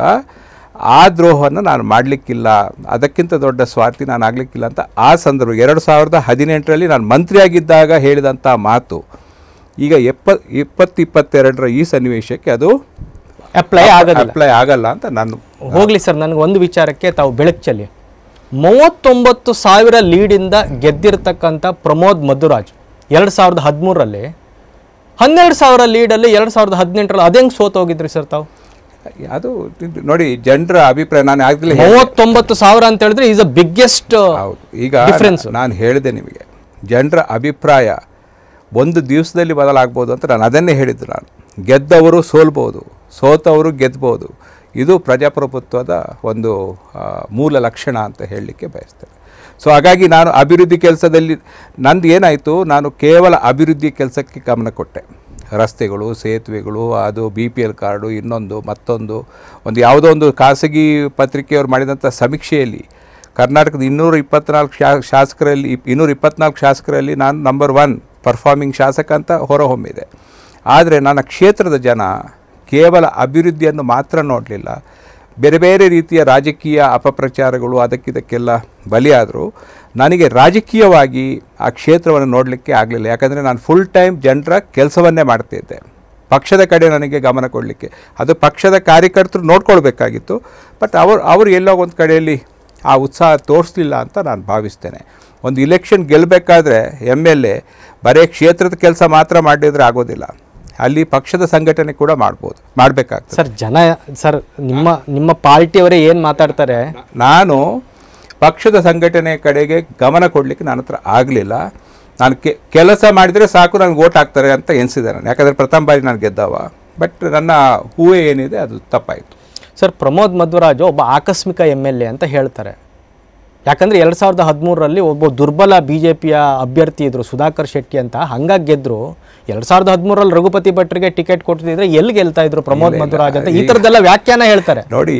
ಆ ದ್ರೋಹವನ್ನು ನಾನು ಮಾಡಲಿಕ್ಕಿಲ್ಲ ಅದಕ್ಕಿಂತ ದೊಡ್ಡ ಸ್ವಾರ್ಥಿ ನಾನು ಆಗಲಿಕ್ಕಿಲ್ಲ ಅಂತ ಆ ಸಂದರ್ಭ ಎರಡು ಸಾವಿರದ ಹದಿನೆಂಟರಲ್ಲಿ ನಾನು ಮಂತ್ರಿಯಾಗಿದ್ದಾಗ ಹೇಳಿದಂಥ ಮಾತು ಈಗ ಎಪ್ಪ ಇಪ್ಪತ್ತು ಇಪ್ಪತ್ತೆರಡರ ಈ ಸನ್ನಿವೇಶಕ್ಕೆ ಅದು ಅಪ್ಲೈ ಆಗೋದಿಲ್ಲ ಅಪ್ಲೈ ಆಗಲ್ಲ ಅಂತ ನಾನು ಹೋಗ್ಲಿ ಸರ್ ನನಗೆ ಒಂದು ವಿಚಾರಕ್ಕೆ ತಾವು ಬೆಳಕು ಚೆಲ್ಲಿ ಮೂವತ್ತೊಂಬತ್ತು ಸಾವಿರ ಲೀಡಿಂದ ಗೆದ್ದಿರ್ತಕ್ಕಂಥ ಪ್ರಮೋದ್ ಮಧುರಾಜ್ ಎರಡು ಸಾವಿರದ ಹದಿಮೂರರಲ್ಲಿ ಹನ್ನೆರಡು ಸಾವಿರ ಲೀಡಲ್ಲಿ ಎರಡು ಸಾವಿರದ ಹದಿನೆಂಟರಲ್ಲಿ ಅದೇಂಗೆ ಸೋತೋಗಿದ್ರಿ ಸರ್ ತಾವು ಅದು ಇದು ನೋಡಿ ಜನರ ಅಭಿಪ್ರಾಯ ನಾನು ಆಗಲೇ ಮೂವತ್ತೊಂಬತ್ತು ಸಾವಿರ ಅಂತ ಹೇಳಿದ್ರೆ ಈಸ್ ಅ ಬಿಗ್ಗೆಸ್ಟ್ ಹೌದು ಈಗ difference. ನಾನು ಹೇಳಿದೆ ನಿಮಗೆ ಜನರ ಅಭಿಪ್ರಾಯ ಒಂದು ದಿವಸದಲ್ಲಿ ಬದಲಾಗ್ಬೋದು ಅಂತ ನಾನು ಅದನ್ನೇ ಹೇಳಿದ್ದು ನಾನು ಗೆದ್ದವರು ಸೋಲ್ಬೋದು ಸೋತವರು ಗೆದ್ಬೋದು ಇದು ಪ್ರಜಾಪ್ರಭುತ್ವದ ಒಂದು ಆ, ಮೂಲ ಲಕ್ಷಣ ಅಂತ ಹೇಳಲಿಕ್ಕೆ ಬಯಸ್ತೇನೆ ಸೊ ಹಾಗಾಗಿ ನಾನು ಅಭಿವೃದ್ಧಿ ಕೆಲಸದಲ್ಲಿ ನಂದು ಏನಾಯಿತು ನಾನು ಕೇವಲ ಅಭಿವೃದ್ಧಿ ಕೆಲಸಕ್ಕೆ ಗಮನ ಕೊಟ್ಟೆ ರಸ್ತೆಗಳು ಸೇತುವೆಗಳು ಅದು ಬಿ ಪಿ ಎಲ್ ಕಾರ್ಡು ಇನ್ನೊಂದು ಮತ್ತೊಂದು ಒಂದು ಯಾವುದೋ ಒಂದು ಖಾಸಗಿ ಪತ್ರಿಕೆಯವರು ಮಾಡಿದಂಥ ಸಮೀಕ್ಷೆಯಲ್ಲಿ ಕರ್ನಾಟಕದ ಇನ್ನೂರ ಇಪ್ಪತ್ನಾಲ್ಕು ಶಾ ಶಾಸಕರಲ್ಲಿ ಇನ್ನೂರ ಇಪ್ಪತ್ನಾಲ್ಕು ಶಾಸಕರಲ್ಲಿ ನಾನು ನಂಬರ್ ಒನ್ ಪರ್ಫಾರ್ಮಿಂಗ್ ಶಾಸಕ ಅಂತ ಹೊರಹೊಮ್ಮಿದೆ ಆದರೆ ನನ್ನ ಕ್ಷೇತ್ರದ ಜನ ಕೇವಲ ಅಭಿವೃದ್ಧಿಯನ್ನು ಮಾತ್ರ ನೋಡಲಿಲ್ಲ ಬೇರೆ ಬೇರೆ ರೀತಿಯ ರಾಜಕೀಯ ಅಪಪ್ರಚಾರಗಳು ಅದಕ್ಕಿದಕ್ಕೆಲ್ಲ ಬಲಿಯಾದರು ನನಗೆ ರಾಜಕೀಯವಾಗಿ ಆ ಕ್ಷೇತ್ರವನ್ನು ನೋಡಲಿಕ್ಕೆ ಆಗಲಿಲ್ಲ ಯಾಕಂದರೆ ನಾನು ಫುಲ್ ಟೈಮ್ ಜನರ ಕೆಲಸವನ್ನೇ ಮಾಡ್ತಿದ್ದೆ ಪಕ್ಷದ ಕಡೆ ನನಗೆ ಗಮನ ಕೊಡಲಿಕ್ಕೆ ಅದು ಪಕ್ಷದ ಕಾರ್ಯಕರ್ತರು ನೋಡ್ಕೊಳ್ಬೇಕಾಗಿತ್ತು ಬಟ್ ಅವರು ಅವರು ಎಲ್ಲೋ ಒಂದು ಕಡೆಯಲ್ಲಿ ಆ ಉತ್ಸಾಹ ತೋರಿಸಲಿಲ್ಲ ಅಂತ ನಾನು ಭಾವಿಸ್ತೇನೆ ಒಂದು ಇಲೆಕ್ಷನ್ ಗೆಲ್ಲಬೇಕಾದ್ರೆ ಎಮ್ ಎಲ್ ಎ ಬರೀ ಕ್ಷೇತ್ರದ ಕೆಲಸ ಮಾತ್ರ ಮಾಡಿದರೆ ಆಗೋದಿಲ್ಲ ಅಲ್ಲಿ ಪಕ್ಷದ ಸಂಘಟನೆ ಕೂಡ ಮಾಡ್ಬೋದು ಮಾಡಬೇಕಾಗ್ತದೆ ಸರ್ ಜನ ಸರ್ ನಿಮ್ಮ ನಿಮ್ಮ ಪಾರ್ಟಿಯವರೇ ಏನು ಮಾತಾಡ್ತಾರೆ ನಾನು ಪಕ್ಷದ ಸಂಘಟನೆ ಕಡೆಗೆ ಗಮನ ಕೊಡಲಿಕ್ಕೆ ನನ್ನ ಹತ್ರ ಆಗಲಿಲ್ಲ ನಾನು ಕೆ ಕೆಲಸ ಮಾಡಿದರೆ ಸಾಕು ನನಗೆ ಓಟ್ ಹಾಕ್ತಾರೆ ಅಂತ ಎನಿಸಿದೆ ನಾನು ಯಾಕಂದರೆ ಪ್ರಥಮ ಬಾರಿ ನಾನು ಗೆದ್ದವ ಬಟ್ ನನ್ನ ಹೂವೇ ಏನಿದೆ ಅದು ತಪ್ಪಾಯಿತು ಸರ್ ಪ್ರಮೋದ್ ಮಧ್ವರಾಜ್ ಒಬ್ಬ ಆಕಸ್ಮಿಕ ಎಮ್ ಎಲ್ ಎ ಅಂತ ಹೇಳ್ತಾರೆ ಯಾಕಂದ್ರೆ ಎರಡು ಸಾವಿರದ ಹದಿಮೂರರಲ್ಲಿ ಒಬ್ಬ ದುರ್ಬಲ ಬಿ ಜೆ ಪಿಯ ಅಭ್ಯರ್ಥಿ ಇದ್ರು ಸುಧಾಕರ್ ಶೆಟ್ಟಿ ಅಂತ ಹಂಗಾಗಿ ಗೆದ್ರು ಎರಡು ಸಾವಿರದ ಹದಿಮೂರಲ್ಲಿ ರಘುಪತಿ ಭಟ್ರಿಗೆ ಟಿಕೆಟ್ ಕೊಡ್ತಿದ್ರೆ ಎಲ್ಲಿ ಗೆಲ್ತಾ ಇದ್ರು ಪ್ರಮೋದ್ ಮಧ್ವರಾಜ್ ಅಂತ ಈ ಥರದ್ದೆಲ್ಲ ವ್ಯಾಖ್ಯಾನ ಹೇಳ್ತಾರೆ ನೋಡಿ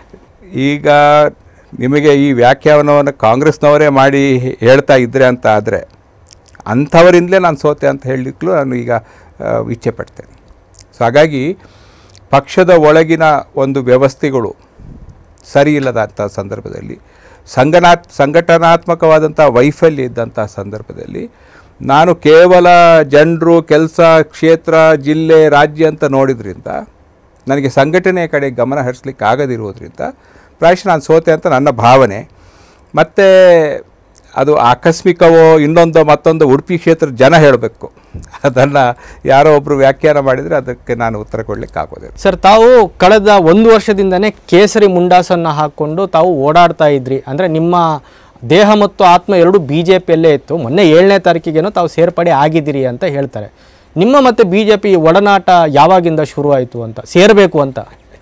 ಈಗ ನಿಮಗೆ ಈ ವ್ಯಾಖ್ಯಾನವನ್ನು ಕಾಂಗ್ರೆಸ್ನವರೇ ಮಾಡಿ ಹೇಳ್ತಾ ಇದ್ರೆ ಅಂತ ಆದರೆ ಅಂಥವರಿಂದಲೇ ನಾನು ಸೋತೆ ಅಂತ ಹೇಳಲಿಕ್ಕೂ ನಾನು ಈಗ ಆ, ಇಚ್ಛೆ ಪಡ್ತೇನೆ ಸೊ ಹಾಗಾಗಿ ಪಕ್ಷದ ಒಳಗಿನ ಒಂದು ವ್ಯವಸ್ಥೆಗಳು ಸರಿ ಇಲ್ಲದಂಥ ಸಂದರ್ಭದಲ್ಲಿ ಸಂಘನಾ ಸಂಘಟನಾತ್ಮಕವಾದಂಥ ವೈಫಲ್ಯ ಇದ್ದಂಥ ಸಂದರ್ಭದಲ್ಲಿ ನಾನು ಕೇವಲ ಜನರು ಕೆಲಸ ಕ್ಷೇತ್ರ ಜಿಲ್ಲೆ ರಾಜ್ಯ ಅಂತ ನೋಡಿದ್ರಿಂದ ನನಗೆ ಸಂಘಟನೆಯ ಕಡೆ ಗಮನ ಹರಿಸ್ಲಿಕ್ಕೆ ಆಗದಿರುವುದರಿಂದ ಪ್ರಾಯಶಃ ನಾನು ಸೋತೆ ಅಂತ ನನ್ನ ಭಾವನೆ ಮತ್ತು ಅದು ಆಕಸ್ಮಿಕವೋ ಇನ್ನೊಂದೋ ಮತ್ತೊಂದು ಉಡುಪಿ ಕ್ಷೇತ್ರದ ಜನ ಹೇಳಬೇಕು ಅದನ್ನು ಯಾರೋ ಒಬ್ಬರು ವ್ಯಾಖ್ಯಾನ ಮಾಡಿದರೆ ಅದಕ್ಕೆ ನಾನು ಉತ್ತರ ಕೊಡಲಿಕ್ಕೆ ಆಗೋದಿಲ್ಲ ಸರ್ ತಾವು ಕಳೆದ ಒಂದು ವರ್ಷದಿಂದನೇ ಕೇಸರಿ ಮುಂಡಾಸನ್ನು ಹಾಕ್ಕೊಂಡು ತಾವು ಓಡಾಡ್ತಾ ಇದ್ರಿ ಅಂದರೆ ನಿಮ್ಮ ದೇಹ ಮತ್ತು ಆತ್ಮ ಎರಡು ಬಿ ಜೆ ಪಿಯಲ್ಲೇ ಇತ್ತು ಮೊನ್ನೆ ಏಳನೇ ತಾರೀಕಿಗೇನೋ ತಾವು ಸೇರ್ಪಡೆ ಆಗಿದ್ದೀರಿ ಅಂತ ಹೇಳ್ತಾರೆ ನಿಮ್ಮ ಮತ್ತು ಬಿ ಜೆ ಪಿ ಒಡನಾಟ ಯಾವಾಗಿಂದ ಶುರು ಆಯಿತು ಅಂತ ಸೇರಬೇಕು ಅಂತ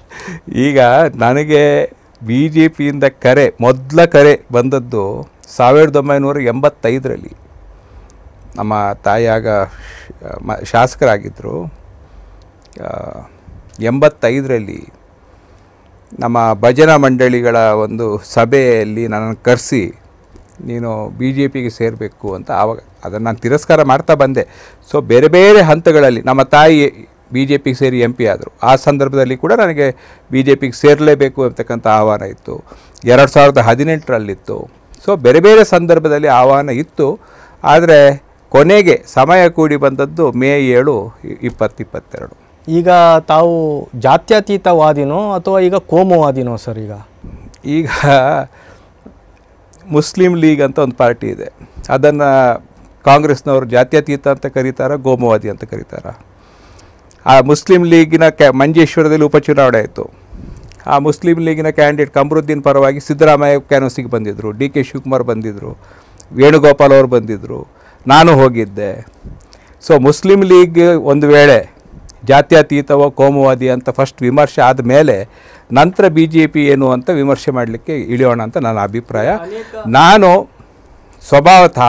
ಈಗ ನನಗೆ ಬಿ ಜೆ ಪಿಯಿಂದ ಕರೆ ಮೊದಲ ಕರೆ ಬಂದದ್ದು ಸಾವಿರದ ಒಂಬೈನೂರ ಎಂಬತ್ತೈದರಲ್ಲಿ ನಮ್ಮ ತಾಯಿಯಾಗ ಮ ಶಾಸಕರಾಗಿದ್ದರು ಆ, ಎಂಬತ್ತೈದರಲ್ಲಿ ನಮ್ಮ ಭಜನಾ ಮಂಡಳಿಗಳ ಒಂದು ಸಭೆಯಲ್ಲಿ ನನ್ನನ್ನು ಕರೆಸಿ ನೀನು ಬಿ ಜೆ ಪಿಗೆ ಸೇರಬೇಕು ಅಂತ ಆವಾಗ ಅದನ್ನು ನಾನು ತಿರಸ್ಕಾರ ಮಾಡ್ತಾ ಬಂದೆ ಸೊ ಬೇರೆ ಬೇರೆ ಹಂತಗಳಲ್ಲಿ ನಮ್ಮ ತಾಯಿ ಬಿ ಜೆ ಪಿಗೆ ಸೇರಿ ಎಂ ಪಿ ಆದರು ಆ ಸಂದರ್ಭದಲ್ಲಿ ಕೂಡ ನನಗೆ ಬಿ ಜೆ ಪಿಗೆ ಸೇರಲೇಬೇಕು ಅಂತಕ್ಕಂಥ ಆಹ್ವಾನ ಇತ್ತು ಎರಡು ಸಾವಿರದ ಹದಿನೆಂಟರಲ್ಲಿತ್ತು ಸೊ ಬೇರೆ ಬೇರೆ ಸಂದರ್ಭದಲ್ಲಿ ಆಹ್ವಾನ ಇತ್ತು ಆದರೆ ಕೊನೆಗೆ ಸಮಯ ಕೂಡಿ ಬಂದದ್ದು ಮೇ ಏಳು ಇಪ್ಪತ್ತು ಇಪ್ಪತ್ತೆರಡು ಈಗ ತಾವು ಜಾತ್ಯತೀತವಾದಿನೋ ಅಥವಾ ಈಗ ಕೋಮುವಾದಿನೋ ಸರ್ ಈಗ ಈಗ ಮುಸ್ಲಿಂ ಲೀಗ್ ಅಂತ ಒಂದು ಪಾರ್ಟಿ ಇದೆ ಅದನ್ನು ಕಾಂಗ್ರೆಸ್ನವರು ಜಾತ್ಯತೀತ ಅಂತ ಕರೀತಾರ ಗೋಮುವಾದಿ ಅಂತ ಕರೀತಾರ ಆ ಮುಸ್ಲಿಂ ಲೀಗಿನ ಕೆ ಮಂಜೇಶ್ವರದಲ್ಲಿ ಉಪಚುನಾವಣೆ ಆಯಿತು ಆ ಮುಸ್ಲಿಂ ಲೀಗಿನ ಕ್ಯಾಂಡಿಡೇಟ್ ಕಮರುದ್ದೀನ್ ಪರವಾಗಿ ಸಿದ್ದರಾಮಯ್ಯ ಕ್ಯಾನ್ವಸಿಗೆ ಬಂದಿದ್ದರು ಡಿ ಕೆ ಶಿವಕುಮಾರ್ ಬಂದಿದ್ದರು ವೇಣುಗೋಪಾಲ್ ಅವರು ಬಂದಿದ್ದರು ನಾನು ಹೋಗಿದ್ದೆ ಸೊ ಮುಸ್ಲಿಂ ಲೀಗ್ ಒಂದು ವೇಳೆ ಜಾತ್ಯತೀತವೋ ಕೋಮುವಾದಿ ಅಂತ ಫಸ್ಟ್ ವಿಮರ್ಶೆ ಆದಮೇಲೆ ನಂತರ ಬಿ ಜೆ ಪಿ ಏನು ಅಂತ ವಿಮರ್ಶೆ ಮಾಡಲಿಕ್ಕೆ ಇಳಿಯೋಣ ಅಂತ ನನ್ನ ಅಭಿಪ್ರಾಯ ನಾನು ಸ್ವಭಾವತಃ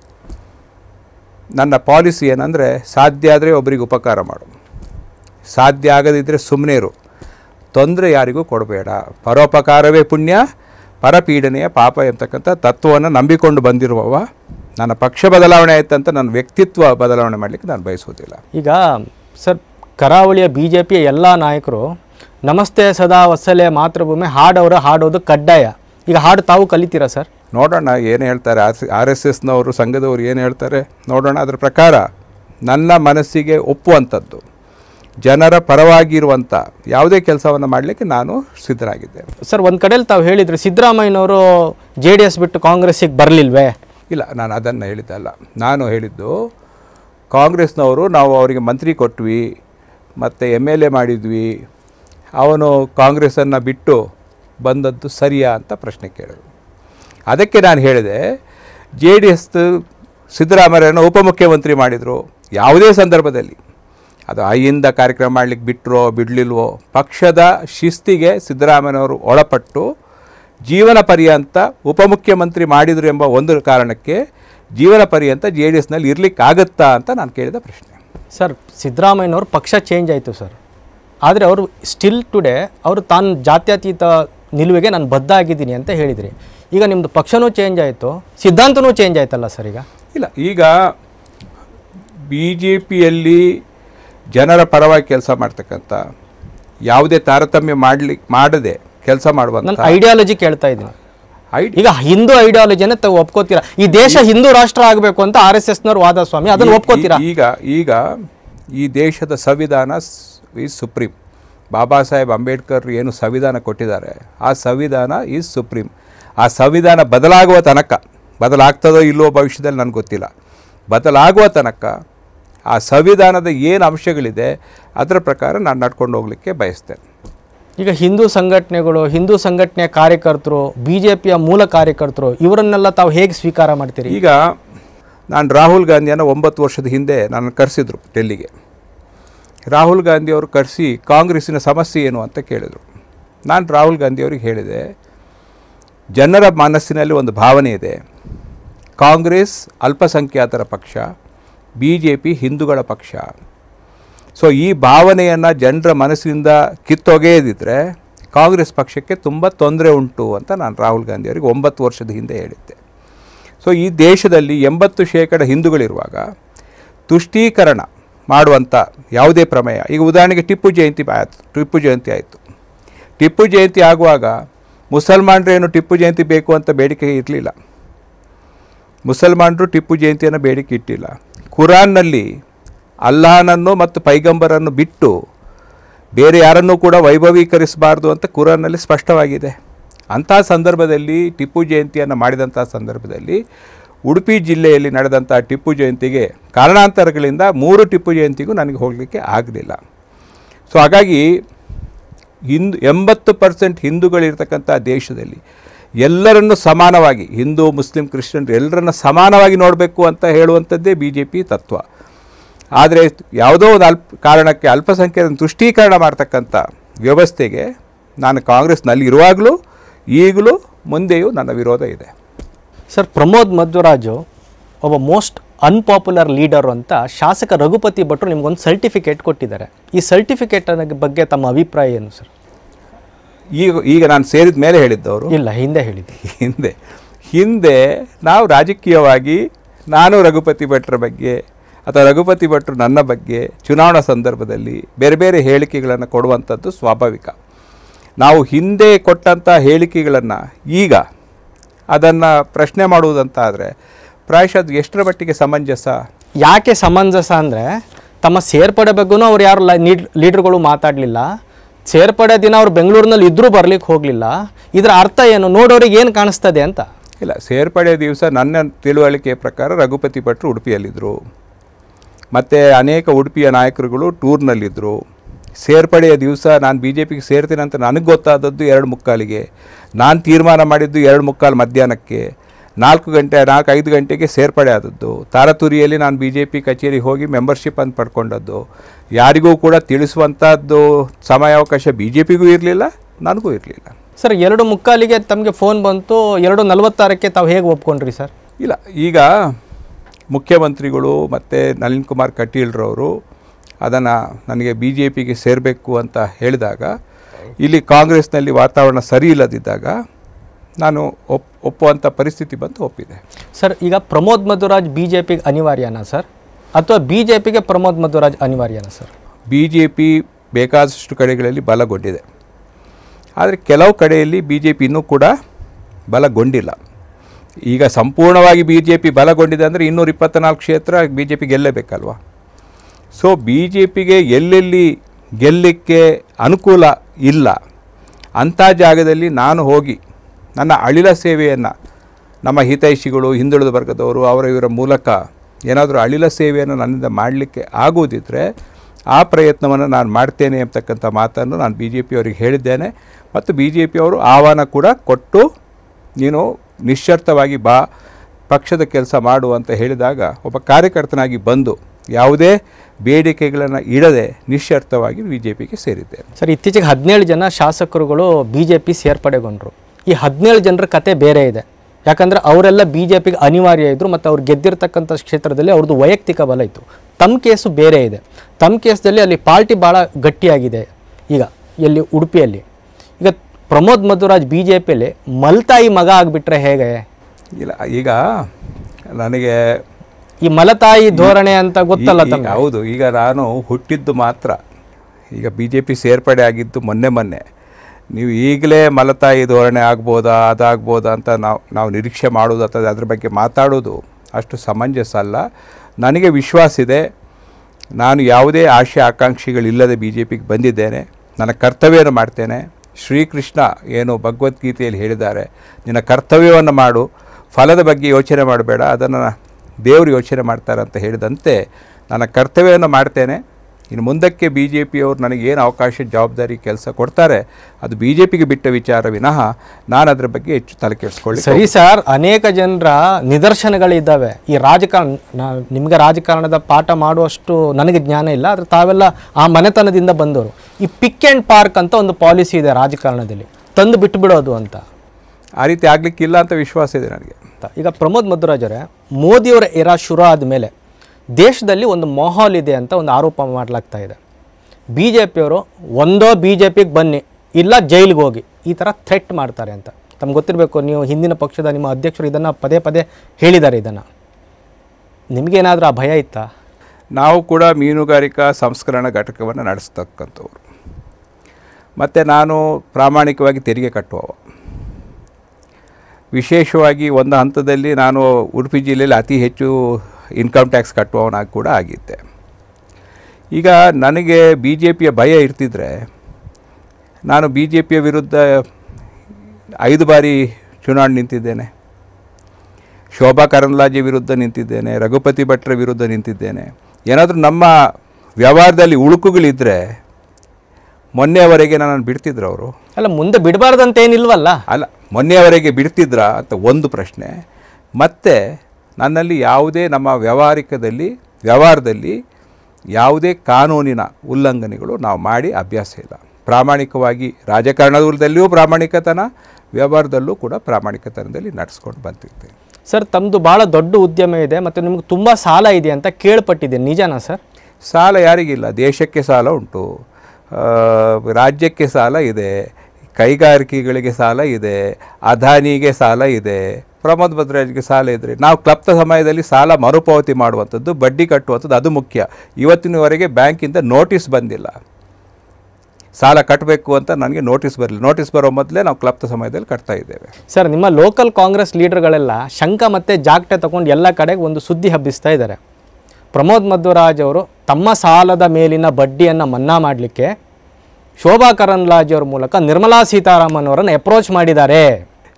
ನನ್ನ ಪಾಲಿಸಿ ಏನಂದರೆ ಸಾಧ್ಯ ಆದರೆ ಒಬ್ಬರಿಗೆ ಉಪಕಾರ ಮಾಡು ಸಾಧ್ಯ ಆಗದಿದ್ದರೆ ಸುಮ್ಮನೆ ಇರು ತೊಂದರೆ ಯಾರಿಗೂ ಕೊಡಬೇಡ ಪರೋಪಕಾರವೇ ಪುಣ್ಯ ಪರಪೀಡನೆಯ ಪಾಪ ಎಂತಕ್ಕಂಥ ತತ್ವವನ್ನು ನಂಬಿಕೊಂಡು ಬಂದಿರುವವ ನನ್ನ ಪಕ್ಷ ಬದಲಾವಣೆ ಆಯ್ತಂತ ನನ್ನ ವ್ಯಕ್ತಿತ್ವ ಬದಲಾವಣೆ ಮಾಡಲಿಕ್ಕೆ ನಾನು ಬಯಸೋದಿಲ್ಲ ಈಗ ಸರ್ ಕರಾವಳಿಯ ಬಿ ಜೆ ಪಿಯ ಎಲ್ಲ ನಾಯಕರು ನಮಸ್ತೆ ಸದಾ ವತ್ಸಲೆ ಮಾತೃಭೂಮಿ ಹಾಡವರು ಹಾಡೋದು ಕಡ್ಡಾಯ ಈಗ ಹಾಡು ತಾವು ಕಲಿತೀರಾ ಸರ್ ನೋಡೋಣ ಏನು ಹೇಳ್ತಾರೆ ಆರ್ ಎಸ್ ಎಸ್ನವರು ಸಂಘದವರು ಏನು ಹೇಳ್ತಾರೆ ನೋಡೋಣ ಅದರ ಪ್ರಕಾರ ನನ್ನ ಮನಸ್ಸಿಗೆ ಒಪ್ಪುವಂಥದ್ದು ಜನರ ಪರವಾಗಿರುವಂಥ ಯಾವುದೇ ಕೆಲಸವನ್ನು ಮಾಡಲಿಕ್ಕೆ ನಾನು ಸಿದ್ಧರಾಗಿದ್ದೆ ಸರ್ ಒಂದು ಕಡೆಯಲ್ಲಿ ತಾವು ಹೇಳಿದ್ರಿ ಸಿದ್ದರಾಮಯ್ಯನವರು ಜೆ ಡಿ ಎಸ್ ಬಿಟ್ಟು ಕಾಂಗ್ರೆಸ್ಸಿಗೆ ಬರಲಿಲ್ವೇ ಇಲ್ಲ ನಾನು ಅದನ್ನು ಹೇಳಿದ್ದಲ್ಲ ನಾನು ಹೇಳಿದ್ದು ಕಾಂಗ್ರೆಸ್ನವರು ನಾವು ಅವರಿಗೆ ಮಂತ್ರಿ ಕೊಟ್ವಿ ಮತ್ತು ಎಮ್ ಎಲ್ ಎ ಮಾಡಿದ್ವಿ ಅವನು ಕಾಂಗ್ರೆಸ್ಸನ್ನು ಬಿಟ್ಟು ಬಂದದ್ದು ಸರಿಯಾ ಅಂತ ಪ್ರಶ್ನೆ ಕೇಳಿದ್ರು ಅದಕ್ಕೆ ನಾನು ಹೇಳಿದೆ ಜೆ ಡಿ ಎಸ್ ಸಿದ್ದರಾಮಯ್ಯನ ಉಪಮುಖ್ಯಮಂತ್ರಿ ಮಾಡಿದರು ಯಾವುದೇ ಸಂದರ್ಭದಲ್ಲಿ ಅದು ಐಯಿಂದ ಕಾರ್ಯಕ್ರಮ ಮಾಡಲಿಕ್ಕೆ ಬಿಟ್ಟರೋ ಬಿಡಲಿಲ್ವೋ ಪಕ್ಷದ ಶಿಸ್ತಿಗೆ ಸಿದ್ದರಾಮಯ್ಯನವರು ಒಳಪಟ್ಟು ಜೀವನ ಪರ್ಯಂತ ಉಪಮುಖ್ಯಮಂತ್ರಿ ಮಾಡಿದರು ಎಂಬ ಒಂದು ಕಾರಣಕ್ಕೆ ಜೀವನ ಪರ್ಯಂತ ಜೆ ಡಿ ಎಸ್ನಲ್ಲಿ ಇರಲಿಕ್ಕಾಗತ್ತಾ ಅಂತ ನಾನು ಕೇಳಿದ ಪ್ರಶ್ನೆ ಸರ್ ಸಿದ್ದರಾಮಯ್ಯನವರು ಪಕ್ಷ ಚೇಂಜ್ ಆಯಿತು ಸರ್ ಆದರೆ ಅವರು ಸ್ಟಿಲ್ ಟುಡೇ ಅವರು ತಾನು ಜಾತ್ಯತೀತ ನಿಲುವಿಗೆ ನಾನು ಬದ್ಧ ಆಗಿದ್ದೀನಿ ಅಂತ ಹೇಳಿದ್ರಿ ಈಗ ನಿಮ್ಮದು ಪಕ್ಷನೂ ಚೇಂಜ್ ಆಯಿತು ಸಿದ್ಧಾಂತನೂ ಚೇಂಜ್ ಆಯ್ತಲ್ಲ ಸರ್ ಈಗ ಇಲ್ಲ ಈಗ ಬಿ ಜೆ ಪಿಯಲ್ಲಿ ಜನರ ಪರವಾಗಿ ಕೆಲಸ ಮಾಡ್ತಕ್ಕಂಥ ಯಾವುದೇ ತಾರತಮ್ಯ ಮಾಡಲಿಕ್ಕೆ ಮಾಡದೆ ಕೆಲಸ ಮಾಡುವಂಥ ನನ್ನ ಐಡಿಯಾಲಜಿ ಕೇಳ್ತಾ ಇದ್ದೀನಿ ಐಡಿ ಈಗ ಹಿಂದೂ ಐಡಿಯಾಲಜಿನ ತಾವು ಒಪ್ಕೋತೀರಾ ಈ ದೇಶ ಹಿಂದೂ ರಾಷ್ಟ್ರ ಆಗಬೇಕು ಅಂತ ಆರ್ ಎಸ್ ಎಸ್ನವ್ರು ವಾದ ಸ್ವಾಮಿ ಅದನ್ನು ಒಪ್ಕೋತೀರಾ ಈಗ ಈಗ ಈ ದೇಶದ ಸಂವಿಧಾನ ಈಸ್ ಸುಪ್ರೀಂ ಬಾಬಾ ಸಾಹೇಬ್ ಅಂಬೇಡ್ಕರ್ ಏನು ಸಂವಿಧಾನ ಕೊಟ್ಟಿದ್ದಾರೆ ಆ ಸಂವಿಧಾನ ಈಸ್ ಸುಪ್ರೀಂ ಆ ಸಂವಿಧಾನ ಬದಲಾಗುವ ತನಕ ಬದಲಾಗ್ತದೋ ಇಲ್ಲವೋ ಭವಿಷ್ಯದಲ್ಲಿ ನನಗೆ ಗೊತ್ತಿಲ್ಲ ಬದಲಾಗುವ ತನಕ ಆ ಸಂವಿಧಾನದ ಏನು ಅಂಶಗಳಿದೆ ಅದರ ಪ್ರಕಾರ ನಾನು ನಡ್ಕೊಂಡು ಹೋಗಲಿಕ್ಕೆ ಬಯಸ್ತೇನೆ ಈಗ ಹಿಂದೂ ಸಂಘಟನೆಗಳು ಹಿಂದೂ ಸಂಘಟನೆಯ ಕಾರ್ಯಕರ್ತರು ಬಿ ಜೆ ಪಿಯ ಮೂಲ ಕಾರ್ಯಕರ್ತರು ಇವರನ್ನೆಲ್ಲ ತಾವು ಹೇಗೆ ಸ್ವೀಕಾರ ಮಾಡ್ತೀರಿ ಈಗ ನಾನು ರಾಹುಲ್ ಗಾಂಧಿಯನ್ನು ಒಂಬತ್ತು ವರ್ಷದ ಹಿಂದೆ ನಾನು ಕರೆಸಿದ್ರು ಡೆಲ್ಲಿಗೆ ರಾಹುಲ್ ಗಾಂಧಿಯವರು ಕರೆಸಿ ಕಾಂಗ್ರೆಸ್ಸಿನ ಸಮಸ್ಯೆ ಏನು ಅಂತ ಕೇಳಿದರು ನಾನು ರಾಹುಲ್ ಗಾಂಧಿಯವ್ರಿಗೆ ಹೇಳಿದೆ ಜನರ ಮನಸ್ಸಿನಲ್ಲಿ ಒಂದು ಭಾವನೆ ಇದೆ ಕಾಂಗ್ರೆಸ್ ಅಲ್ಪಸಂಖ್ಯಾತರ ಪಕ್ಷ ಬಿ ಜೆ ಪಿ ಹಿಂದೂಗಳ ಪಕ್ಷ ಸೊ ಈ ಭಾವನೆಯನ್ನು ಜನರ ಮನಸ್ಸಿನಿಂದ ಕಿತ್ತೊಗೆಯದಿದ್ದರೆ ಕಾಂಗ್ರೆಸ್ ಪಕ್ಷಕ್ಕೆ ತುಂಬ ತೊಂದರೆ ಉಂಟು ಅಂತ ನಾನು ರಾಹುಲ್ ಗಾಂಧಿಯವರಿಗೆ ಒಂಬತ್ತು ವರ್ಷದ ಹಿಂದೆ ಹೇಳಿದ್ದೆ ಸೊ ಈ ದೇಶದಲ್ಲಿ ಎಂಬತ್ತು ಶೇಕಡ ಹಿಂದೂಗಳಿರುವಾಗ ತುಷ್ಟೀಕರಣ ಮಾಡುವಂಥ ಯಾವುದೇ ಪ್ರಮೇಯ ಈಗ ಉದಾಹರಣೆಗೆ ಟಿಪ್ಪು ಜಯಂತಿ ಆಯಿತು ಟಿಪ್ಪು ಜಯಂತಿ ಆಯಿತು ಟಿಪ್ಪು ಜಯಂತಿ ಆಗುವಾಗ ಮುಸಲ್ಮಾನರೇನು ಟಿಪ್ಪು ಜಯಂತಿ ಬೇಕು ಅಂತ ಬೇಡಿಕೆ ಇರಲಿಲ್ಲ ಮುಸಲ್ಮಾನರು ಟಿಪ್ಪು ಜಯಂತಿಯನ್ನು ಬೇಡಿಕೆ ಇಟ್ಟಿಲ್ಲ ಕುರಾನ್ನಲ್ಲಿ ಅಲ್ಲಾಹನನ್ನು ಮತ್ತು ಪೈಗಂಬರನ್ನು ಬಿಟ್ಟು ಬೇರೆ ಯಾರನ್ನೂ ಕೂಡ ವೈಭವೀಕರಿಸಬಾರ್ದು ಅಂತ ಕುರಾನ್ನಲ್ಲಿ ಸ್ಪಷ್ಟವಾಗಿದೆ ಅಂಥ ಸಂದರ್ಭದಲ್ಲಿ ಟಿಪ್ಪು ಜಯಂತಿಯನ್ನು ಮಾಡಿದಂಥ ಸಂದರ್ಭದಲ್ಲಿ ಉಡುಪಿ ಜಿಲ್ಲೆಯಲ್ಲಿ ನಡೆದಂಥ ಟಿಪ್ಪು ಜಯಂತಿಗೆ ಕಾರಣಾಂತರಗಳಿಂದ ಮೂರು ಟಿಪ್ಪು ಜಯಂತಿಗೂ ನನಗೆ ಹೋಗಲಿಕ್ಕೆ ಆಗಲಿಲ್ಲ ಸೊ ಹಾಗಾಗಿ ಹಿಂದೂ ಎಂಬತ್ತು ಪರ್ಸೆಂಟ್ ಹಿಂದೂಗಳಿರ್ತಕ್ಕಂಥ ದೇಶದಲ್ಲಿ ಎಲ್ಲರನ್ನು ಸಮಾನವಾಗಿ ಹಿಂದೂ ಮುಸ್ಲಿಂ ಕ್ರಿಶ್ಚಿಯನ್ ಎಲ್ಲರನ್ನು ಸಮಾನವಾಗಿ ನೋಡಬೇಕು ಅಂತ ಹೇಳುವಂಥದ್ದೇ ಬಿ ಜೆ ಪಿ ತತ್ವ ಆದರೆ ಯಾವುದೋ ಒಂದು ಅಲ್ಪ ಕಾರಣಕ್ಕೆ ಅಲ್ಪಸಂಖ್ಯಾತ ತುಷ್ಟೀಕರಣ ಮಾಡ್ತಕ್ಕಂಥ ವ್ಯವಸ್ಥೆಗೆ ನಾನು ಕಾಂಗ್ರೆಸ್ನಲ್ಲಿ ಇರುವಾಗಲೂ ಈಗಲೂ ಮುಂದೆಯೂ ನನ್ನ ವಿರೋಧ ಇದೆ ಸರ್ ಪ್ರಮೋದ್ ಮಧ್ವರಾಜು ಒಬ್ಬ ಮೋಸ್ಟ್ ಅನ್ಪಾಪ್ಯುಲರ್ ಲೀಡರ್ ಅಂತ ಶಾಸಕ ರಘುಪತಿ ಭಟ್ರು ನಿಮ್ಗೊಂದು ಸರ್ಟಿಫಿಕೇಟ್ ಕೊಟ್ಟಿದ್ದಾರೆ ಈ ಸರ್ಟಿಫಿಕೇಟ್ ಬಗ್ಗೆ ತಮ್ಮ ಅಭಿಪ್ರಾಯ ಏನು ಸರ್ ಈಗ ಈಗ ನಾನು ಸೇರಿದ ಮೇಲೆ ಹೇಳಿದ್ದವರು ಇಲ್ಲ ಹಿಂದೆ ಹೇಳಿದ್ದೆ ಹಿಂದೆ ಹಿಂದೆ ನಾವು ರಾಜಕೀಯವಾಗಿ ನಾನು ರಘುಪತಿ ಭಟ್ರ ಬಗ್ಗೆ ಅಥವಾ ರಘುಪತಿ ಭಟ್ರು ನನ್ನ ಬಗ್ಗೆ ಚುನಾವಣಾ ಸಂದರ್ಭದಲ್ಲಿ ಬೇರೆ ಬೇರೆ ಹೇಳಿಕೆಗಳನ್ನು ಕೊಡುವಂಥದ್ದು ಸ್ವಾಭಾವಿಕ ನಾವು ಹಿಂದೆ ಕೊಟ್ಟಂಥ ಹೇಳಿಕೆಗಳನ್ನು ಈಗ ಅದನ್ನು ಪ್ರಶ್ನೆ ಮಾಡುವುದಂತ ಆದರೆ ಪ್ರಾಯಶಃ ಅದು ಎಷ್ಟರ ಮಟ್ಟಿಗೆ ಸಮಂಜಸ ಯಾಕೆ ಸಮಂಜಸ ಅಂದರೆ ತಮ್ಮ ಸೇರ್ಪಡೆ ಬಗ್ಗೆನೂ ಅವ್ರು ಯಾರು ಲೀಡರ್ಗಳು ಮಾತಾಡಲಿಲ್ಲ ಸೇರ್ಪಡೆ ದಿನ ಅವ್ರು ಬೆಂಗಳೂರಿನಲ್ಲಿ ಇದ್ರೂ ಬರ್ಲಿಕ್ಕೆ ಹೋಗಲಿಲ್ಲ ಇದರ ಅರ್ಥ ಏನು ನೋಡೋರಿಗೆ ಏನು ಕಾಣಿಸ್ತದೆ ಅಂತ ಇಲ್ಲ ಸೇರ್ಪಡೆ ದಿವಸ ನನ್ನ ತಿಳುವಳಿಕೆಯ ಪ್ರಕಾರ ರಘುಪತಿ ಭಟ್ರು ಉಡುಪಿಯಲ್ಲಿದ್ದರು ಮತ್ತು ಅನೇಕ ಉಡುಪಿಯ ನಾಯಕರುಗಳು ಟೂರ್ನಲ್ಲಿದ್ದರು ಸೇರ್ಪಡೆಯ ದಿವಸ ನಾನು ಬಿ ಜೆ ಪಿಗೆ ಸೇರ್ತೀನಿ ಅಂತ ನನಗೆ ಗೊತ್ತಾದದ್ದು ಎರಡು ಮುಕ್ಕಾಲಿಗೆ ನಾನು ತೀರ್ಮಾನ ಮಾಡಿದ್ದು ಎರಡು ಮುಕ್ಕಾಲು ಮಧ್ಯಾಹ್ನಕ್ಕೆ ನಾಲ್ಕು ಗಂಟೆ ನಾಲ್ಕು ಐದು ಗಂಟೆಗೆ ಸೇರ್ಪಡೆ ಆದದ್ದು ತಾರತುರಿಯಲ್ಲಿ ನಾನು ಬಿ ಜೆ ಪಿ ಕಚೇರಿಗೆ ಹೋಗಿ ಮೆಂಬರ್ಶಿಪ್ ಅಂತ ಪಡ್ಕೊಂಡದ್ದು ಯಾರಿಗೂ ಕೂಡ ತಿಳಿಸುವಂಥದ್ದು ಸಮಯಾವಕಾಶ ಬಿ ಜೆ ಪಿಗೂ ಇರಲಿಲ್ಲ ನನಗೂ ಇರಲಿಲ್ಲ ಸರ್ ಎರಡು ಮುಕ್ಕಾಲಿಗೆ ತಮಗೆ ಫೋನ್ ಬಂತು ಎರಡು ನಲವತ್ತಾರಕ್ಕೆ ತಾವು ಹೇಗೆ ಒಪ್ಕೊಂಡ್ರಿ ಸರ್ ಇಲ್ಲ ಈಗ ಮುಖ್ಯಮಂತ್ರಿಗಳು ಮತ್ತು ನಳಿನ್ ಕುಮಾರ್ ಕಟೀಲ್ರವರು ಅದನ್ನು ನನಗೆ ಬಿ ಜೆ ಪಿಗೆ ಸೇರಬೇಕು ಅಂತ ಹೇಳಿದಾಗ ಇಲ್ಲಿ ಕಾಂಗ್ರೆಸ್ನಲ್ಲಿ ವಾತಾವರಣ ಸರಿ ಇಲ್ಲದಿದ್ದಾಗ ನಾನು ಒಪ್ ಒಪ್ಪುವಂಥ ಪರಿಸ್ಥಿತಿ ಬಂತು ಒಪ್ಪಿದೆ ಸರ್ ಈಗ ಪ್ರಮೋದ್ ಮಧುರಾಜ್ ಬಿ ಜೆ ಪಿಗೆ ಅನಿವಾರ್ಯನಾ ಸರ್ ಅಥವಾ ಬಿ ಜೆ ಪಿಗೆ ಪ್ರಮೋದ್ ಮಧುರಾಜ್ ಅನಿವಾರ್ಯನಾ ಸರ್ ಬಿ ಜೆ ಪಿ ಬೇಕಾದಷ್ಟು ಕಡೆಗಳಲ್ಲಿ ಬಲಗೊಂಡಿದೆ ಆದರೆ ಕೆಲವು ಕಡೆಯಲ್ಲಿ ಬಿ ಜೆ ಪಿ ಇನ್ನೂ ಕೂಡ ಬಲಗೊಂಡಿಲ್ಲ ಈಗ ಸಂಪೂರ್ಣವಾಗಿ ಬಿ ಜೆ ಪಿ ಬಲಗೊಂಡಿದೆ ಅಂದರೆ ಇನ್ನೂರ ಇಪ್ಪತ್ತ್ನಾಲ್ಕು ಕ್ಷೇತ್ರ ಬಿ ಜೆ ಪಿ ಗೆಲ್ಲೇಬೇಕಲ್ವಾ ಸೊ ಬಿ ಜೆ ಪಿಗೆ ಎಲ್ಲೆಲ್ಲಿ ಗೆಲ್ಲಲಿಕ್ಕೆ ಅನುಕೂಲ ಇಲ್ಲ ಅಂಥ ಜಾಗದಲ್ಲಿ ನಾನು ಹೋಗಿ ನನ್ನ ಅಳಿಲ ಸೇವೆಯನ್ನು ನಮ್ಮ ಹಿತೈಷಿಗಳು ಹಿಂದುಳಿದ ವರ್ಗದವರು ಅವರ ಇವರ ಮೂಲಕ ಏನಾದರೂ ಅಳಿಲ ಸೇವೆಯನ್ನು ನನ್ನಿಂದ ಮಾಡಲಿಕ್ಕೆ ಆಗುವುದಿದ್ದರೆ ಆ ಪ್ರಯತ್ನವನ್ನು ನಾನು ಮಾಡ್ತೇನೆ ಅಂತಕ್ಕಂಥ ಮಾತನ್ನು ನಾನು ಬಿ ಜೆ ಪಿಯವರಿಗೆ ಹೇಳಿದ್ದೇನೆ ಮತ್ತು ಬಿ ಜೆ ಪಿಯವರು ಆಹ್ವಾನ ಕೂಡ ಕೊಟ್ಟು ನೀನು ನಿಶ್ಚರ್ಥವಾಗಿ ಬಾ ಪಕ್ಷದ ಕೆಲಸ ಮಾಡು ಅಂತ ಹೇಳಿದಾಗ ಒಬ್ಬ ಕಾರ್ಯಕರ್ತನಾಗಿ ಬಂದು ಯಾವುದೇ ಬೇಡಿಕೆಗಳನ್ನು ಇಡದೆ ನಿಶ್ಚರ್ಥವಾಗಿ ಬಿ ಜೆ ಪಿಗೆ ಸೇರಿದ್ದೇನೆ ಸರ್ ಇತ್ತೀಚೆಗೆ ಹದಿನೇಳು ಜನ ಶಾಸಕರುಗಳು ಬಿ ಜೆ ಪಿ ಸೇರ್ಪಡೆಗೊಂಡರು ಈ ಹದಿನೇಳು ಜನರ ಕತೆ ಬೇರೆ ಇದೆ ಯಾಕಂದರೆ ಅವರೆಲ್ಲ ಬಿ ಜೆ ಪಿಗೆ ಅನಿವಾರ್ಯ ಇದ್ದರು ಮತ್ತು ಅವ್ರು ಗೆದ್ದಿರ್ತಕ್ಕಂಥ ಕ್ಷೇತ್ರದಲ್ಲಿ ಅವ್ರದ್ದು ವೈಯಕ್ತಿಕ ಬಲ ಇತ್ತು ತಮ್ಮ ಕೇಸು ಬೇರೆ ಇದೆ ತಮ್ಮ ಕೇಸಲ್ಲಿ ಅಲ್ಲಿ ಪಾರ್ಟಿ ಭಾಳ ಗಟ್ಟಿಯಾಗಿದೆ ಈಗ ಎಲ್ಲಿ ಉಡುಪಿಯಲ್ಲಿ ಈಗ ಪ್ರಮೋದ್ ಮಧುರಾಜ್ ಬಿ ಜೆ ಪಿಯಲ್ಲಿ ಮಲ್ತಾಯಿ ಮಗ ಆಗಿಬಿಟ್ರೆ ಹೇಗೆ ಇಲ್ಲ ಈಗ ನನಗೆ ಈ ಮಲತಾಯಿ ಧೋರಣೆ ಅಂತ ಗೊತ್ತಲ್ಲ ಈ- ತಮ್ಮ ಈಗ ಹೌದು ಈಗ ನಾನು ಹುಟ್ಟಿದ್ದು ಮಾತ್ರ ಈಗ ಬಿ ಜೆ ಪಿ ಸೇರ್ಪಡೆ ಆಗಿದ್ದು ಮೊನ್ನೆ ಮೊನ್ನೆ ನೀವು ಈಗಲೇ ಮಲತಾಯಿ ಧೋರಣೆ ಆಗ್ಬೋದಾ ಅದಾಗ್ಬೋದಾ ಅಂತ ನಾವು ನಾವು ನಿರೀಕ್ಷೆ ಮಾಡೋದು ಅಥವಾ ಅದ್ರ ಬಗ್ಗೆ ಮಾತಾಡೋದು ಅಷ್ಟು ಸಮಂಜಸ ಅಲ್ಲ ನನಗೆ ವಿಶ್ವಾಸ ಇದೆ ನಾನು ಯಾವುದೇ ಆಶೆ ಆಕಾಂಕ್ಷಿಗಳಿಲ್ಲದೆ ಬಿ ಜೆ ಪಿಗೆ ಬಂದಿದ್ದೇನೆ ನನ್ನ ಕರ್ತವ್ಯವನ್ನು ಮಾಡ್ತೇನೆ ಶ್ರೀಕೃಷ್ಣ ಏನು ಭಗವದ್ಗೀತೆಯಲ್ಲಿ ಹೇಳಿದ್ದಾರೆ ನಿನ್ನ ಕರ್ತವ್ಯವನ್ನು ಮಾಡು ಫಲದ ಬಗ್ಗೆ ಯೋಚನೆ ಮಾಡಬೇಡ ಅದನ್ನು ದೇವರು ಯೋಚನೆ ಮಾಡ್ತಾರೆ ಅಂತ ಹೇಳಿದಂತೆ ನನ್ನ ಕರ್ತವ್ಯವನ್ನು ಮಾಡ್ತೇನೆ ಇನ್ನು ಮುಂದಕ್ಕೆ ಬಿ ಜೆ ಪಿಯವರು ನನಗೆ ಏನು ಅವಕಾಶ ಜವಾಬ್ದಾರಿ ಕೆಲಸ ಕೊಡ್ತಾರೆ ಅದು ಬಿ ಜೆ ಪಿಗೆ ಬಿಟ್ಟ ವಿಚಾರ ವಿನಃ ನಾನು ಅದರ ಬಗ್ಗೆ ಹೆಚ್ಚು ತಲೆ ಕೆಡಿಸ್ಕೊಳ್ಳಿ ಸರಿ ಸರ್ ಅನೇಕ ಜನರ ನಿದರ್ಶನಗಳಿದ್ದಾವೆ ಈ ರಾಜಕಾರಣ ನಾ- ನಿಮಗೆ ರಾಜಕಾರಣದ ಪಾಠ ಮಾಡುವಷ್ಟು ನನಗೆ ಜ್ಞಾನ ಇಲ್ಲ ಆದರೆ ತಾವೆಲ್ಲ ಆ ಮನೆತನದಿಂದ ಬಂದವರು ಈ ಪಿಕ್ ಆ್ಯಂಡ್ ಪಾರ್ಕ್ ಅಂತ ಒಂದು ಪಾಲಿಸಿ ಇದೆ ರಾಜಕಾರಣದಲ್ಲಿ ತಂದು ಬಿಟ್ಟುಬಿಡೋದು ಅಂತ ಆ ರೀತಿ ಆಗಲಿಕ್ಕಿಲ್ಲ ಅಂತ ವಿಶ್ವಾಸ ಇದೆ ನನಗೆ ಅಂತ. ಈಗ ಪ್ರಮೋದ್ ಮಧ್ವರಾಜರೇ ಮೋದಿಯವರ ಎರಾ ಶುರು ಆದಮೇಲೆ ದೇಶದಲ್ಲಿ ಒಂದು ಮಾಹೋಲ್ ಇದೆ ಅಂತ ಒಂದು ಆರೋಪ ಮಾಡಲಾಗ್ತಾ ಇದೆ ಬಿ ಜೆ ಪಿಯವರು ಒಂದೋ ಬಿ ಜೆ ಪಿಗೆ ಬನ್ನಿ ಇಲ್ಲ ಜೈಲಿಗೆ ಹೋಗಿ ಈ ಥರ ಥ್ರೆಟ್ ಮಾಡ್ತಾರೆ ಅಂತ ತಮ್ಗೆ ಗೊತ್ತಿರಬೇಕು ನೀವು ಹಿಂದಿನ ಪಕ್ಷದ ನಿಮ್ಮ ಅಧ್ಯಕ್ಷರು ಇದನ್ನು ಪದೇ ಪದೇ ಹೇಳಿದ್ದಾರೆ ಇದನ್ನು ನಿಮಗೇನಾದರೂ ಆ ಭಯ ಇತ್ತಾ ನಾವು ಕೂಡ ಮೀನುಗಾರಿಕಾ ಸಂಸ್ಕರಣಾ ಘಟಕವನ್ನು ನಡೆಸ್ತಕ್ಕಂಥವ್ರು ಮತ್ತು ನಾನು ಪ್ರಾಮಾಣಿಕವಾಗಿ ತೆರಿಗೆ ಕಟ್ಟುವವ ವಿಶೇಷವಾಗಿ ಒಂದು ಹಂತದಲ್ಲಿ ನಾನು ಉಡುಪಿ ಜಿಲ್ಲೆಯಲ್ಲಿ ಅತಿ ಹೆಚ್ಚು ಇನ್ಕಮ್ ಟ್ಯಾಕ್ಸ್ ಕಟ್ಟುವವನಾಗಿ ಕೂಡ ಆಗಿದ್ದೆ ಈಗ ನನಗೆ ಬಿ ಜೆ ಪಿಯ ಭಯ ಇರ್ತಿದ್ರೆ ನಾನು ಬಿ ಜೆ ಪಿಯ ವಿರುದ್ಧ ಐದು ಬಾರಿ ಚುನಾವಣೆ ನಿಂತಿದ್ದೇನೆ ಶೋಭಾ ಕರಂದ್ಲಾಜೆ ವಿರುದ್ಧ ನಿಂತಿದ್ದೇನೆ ರಘುಪತಿ ಭಟ್ರ ವಿರುದ್ಧ ನಿಂತಿದ್ದೇನೆ ಏನಾದರೂ ನಮ್ಮ ವ್ಯವಹಾರದಲ್ಲಿ ಉಳುಕುಗಳಿದ್ದರೆ ಮೊನ್ನೆಯವರೆಗೆ ನನ್ನನ್ನು ಬಿಡ್ತಿದ್ರು ಅವರು ಅಲ್ಲ ಮುಂದೆ ಬಿಡಬಾರ್ದಂತ ಏನಿಲ್ವಲ್ಲ ಅಲ್ಲ ಮೊನ್ನೆಯವರೆಗೆ ಬಿಡ್ತಿದ್ರ ಅಂತ ಒಂದು ಪ್ರಶ್ನೆ ಮತ್ತು ನನ್ನಲ್ಲಿ ಯಾವುದೇ ನಮ್ಮ ವ್ಯವಹಾರಿಕದಲ್ಲಿ ವ್ಯವಹಾರದಲ್ಲಿ ಯಾವುದೇ ಕಾನೂನಿನ ಉಲ್ಲಂಘನೆಗಳು ನಾವು ಮಾಡಿ ಅಭ್ಯಾಸ ಇಲ್ಲ ಪ್ರಾಮಾಣಿಕವಾಗಿ ರಾಜಕಾರಣದಲ್ಲಿಯೂ ಪ್ರಾಮಾಣಿಕತನ ವ್ಯವಹಾರದಲ್ಲೂ ಕೂಡ ಪ್ರಾಮಾಣಿಕತನದಲ್ಲಿ ನಡೆಸ್ಕೊಂಡು ಬಂದಿರ್ತೇನೆ ಸರ್ ತಮ್ಮದು ಭಾಳ ದೊಡ್ಡ ಉದ್ಯಮ ಇದೆ ಮತ್ತು ನಿಮ್ಗೆ ತುಂಬ ಸಾಲ ಇದೆ ಅಂತ ಕೇಳ್ಪಟ್ಟಿದೆ ನಿಜನಾ ಸರ್ ಸಾಲ ಯಾರಿಗಿಲ್ಲ ದೇಶಕ್ಕೆ ಸಾಲ ಉಂಟು ಆ, ರಾಜ್ಯಕ್ಕೆ ಸಾಲ ಇದೆ ಕೈಗಾರಿಕೆಗಳಿಗೆ ಸಾಲ ಇದೆ ಅದಾನಿಗೆ ಸಾಲ ಇದೆ ಪ್ರಮೋದ್ ಭದ್ರಾಜ್ಗೆ ಸಾಲ ಇದ್ದರೆ ನಾವು ಕ್ಲಪ್ತ ಸಮಯದಲ್ಲಿ ಸಾಲ ಮರುಪಾವತಿ ಮಾಡುವಂಥದ್ದು ಬಡ್ಡಿ ಕಟ್ಟುವಂಥದ್ದು ಅದು ಮುಖ್ಯ ಇವತ್ತಿನವರೆಗೆ ಬ್ಯಾಂಕಿಂದ ನೋಟಿಸ್ ಬಂದಿಲ್ಲ ಸಾಲ ಕಟ್ಟಬೇಕು ಅಂತ ನನಗೆ ನೋಟಿಸ್ ಬರಲಿಲ್ಲ ನೋಟಿಸ್ ಬರೋ ಮೊದಲೇ ನಾವು ಕ್ಲಪ್ತ ಸಮಯದಲ್ಲಿ ಕಟ್ತಾ ಇದ್ದೇವೆ ಸರ್ ನಿಮ್ಮ ಲೋಕಲ್ ಕಾಂಗ್ರೆಸ್ ಲೀಡರ್ಗಳೆಲ್ಲ ಶಂಕ ಮತ್ತು ಜಾಗಟೆ ತಗೊಂಡು ಎಲ್ಲ ಕಡೆಗೆ ಒಂದು ಸುದ್ದಿ ಹಬ್ಬಿಸ್ತಾ ಇದ್ದಾರೆ ಪ್ರಮೋದ್ ಮಧ್ವರಾಜ್ ಅವರು ತಮ್ಮ ಸಾಲದ ಮೇಲಿನ ಬಡ್ಡಿಯನ್ನು ಮನ್ನಾ ಮಾಡಲಿಕ್ಕೆ ಶೋಭಾ ಕರಂದ್ಲಾಜೆ ಅವ್ರ ಮೂಲಕ ನಿರ್ಮಲಾ ಸೀತಾರಾಮನ್ ಅವರನ್ನು ಅಪ್ರೋಚ್ ಮಾಡಿದ್ದಾರೆ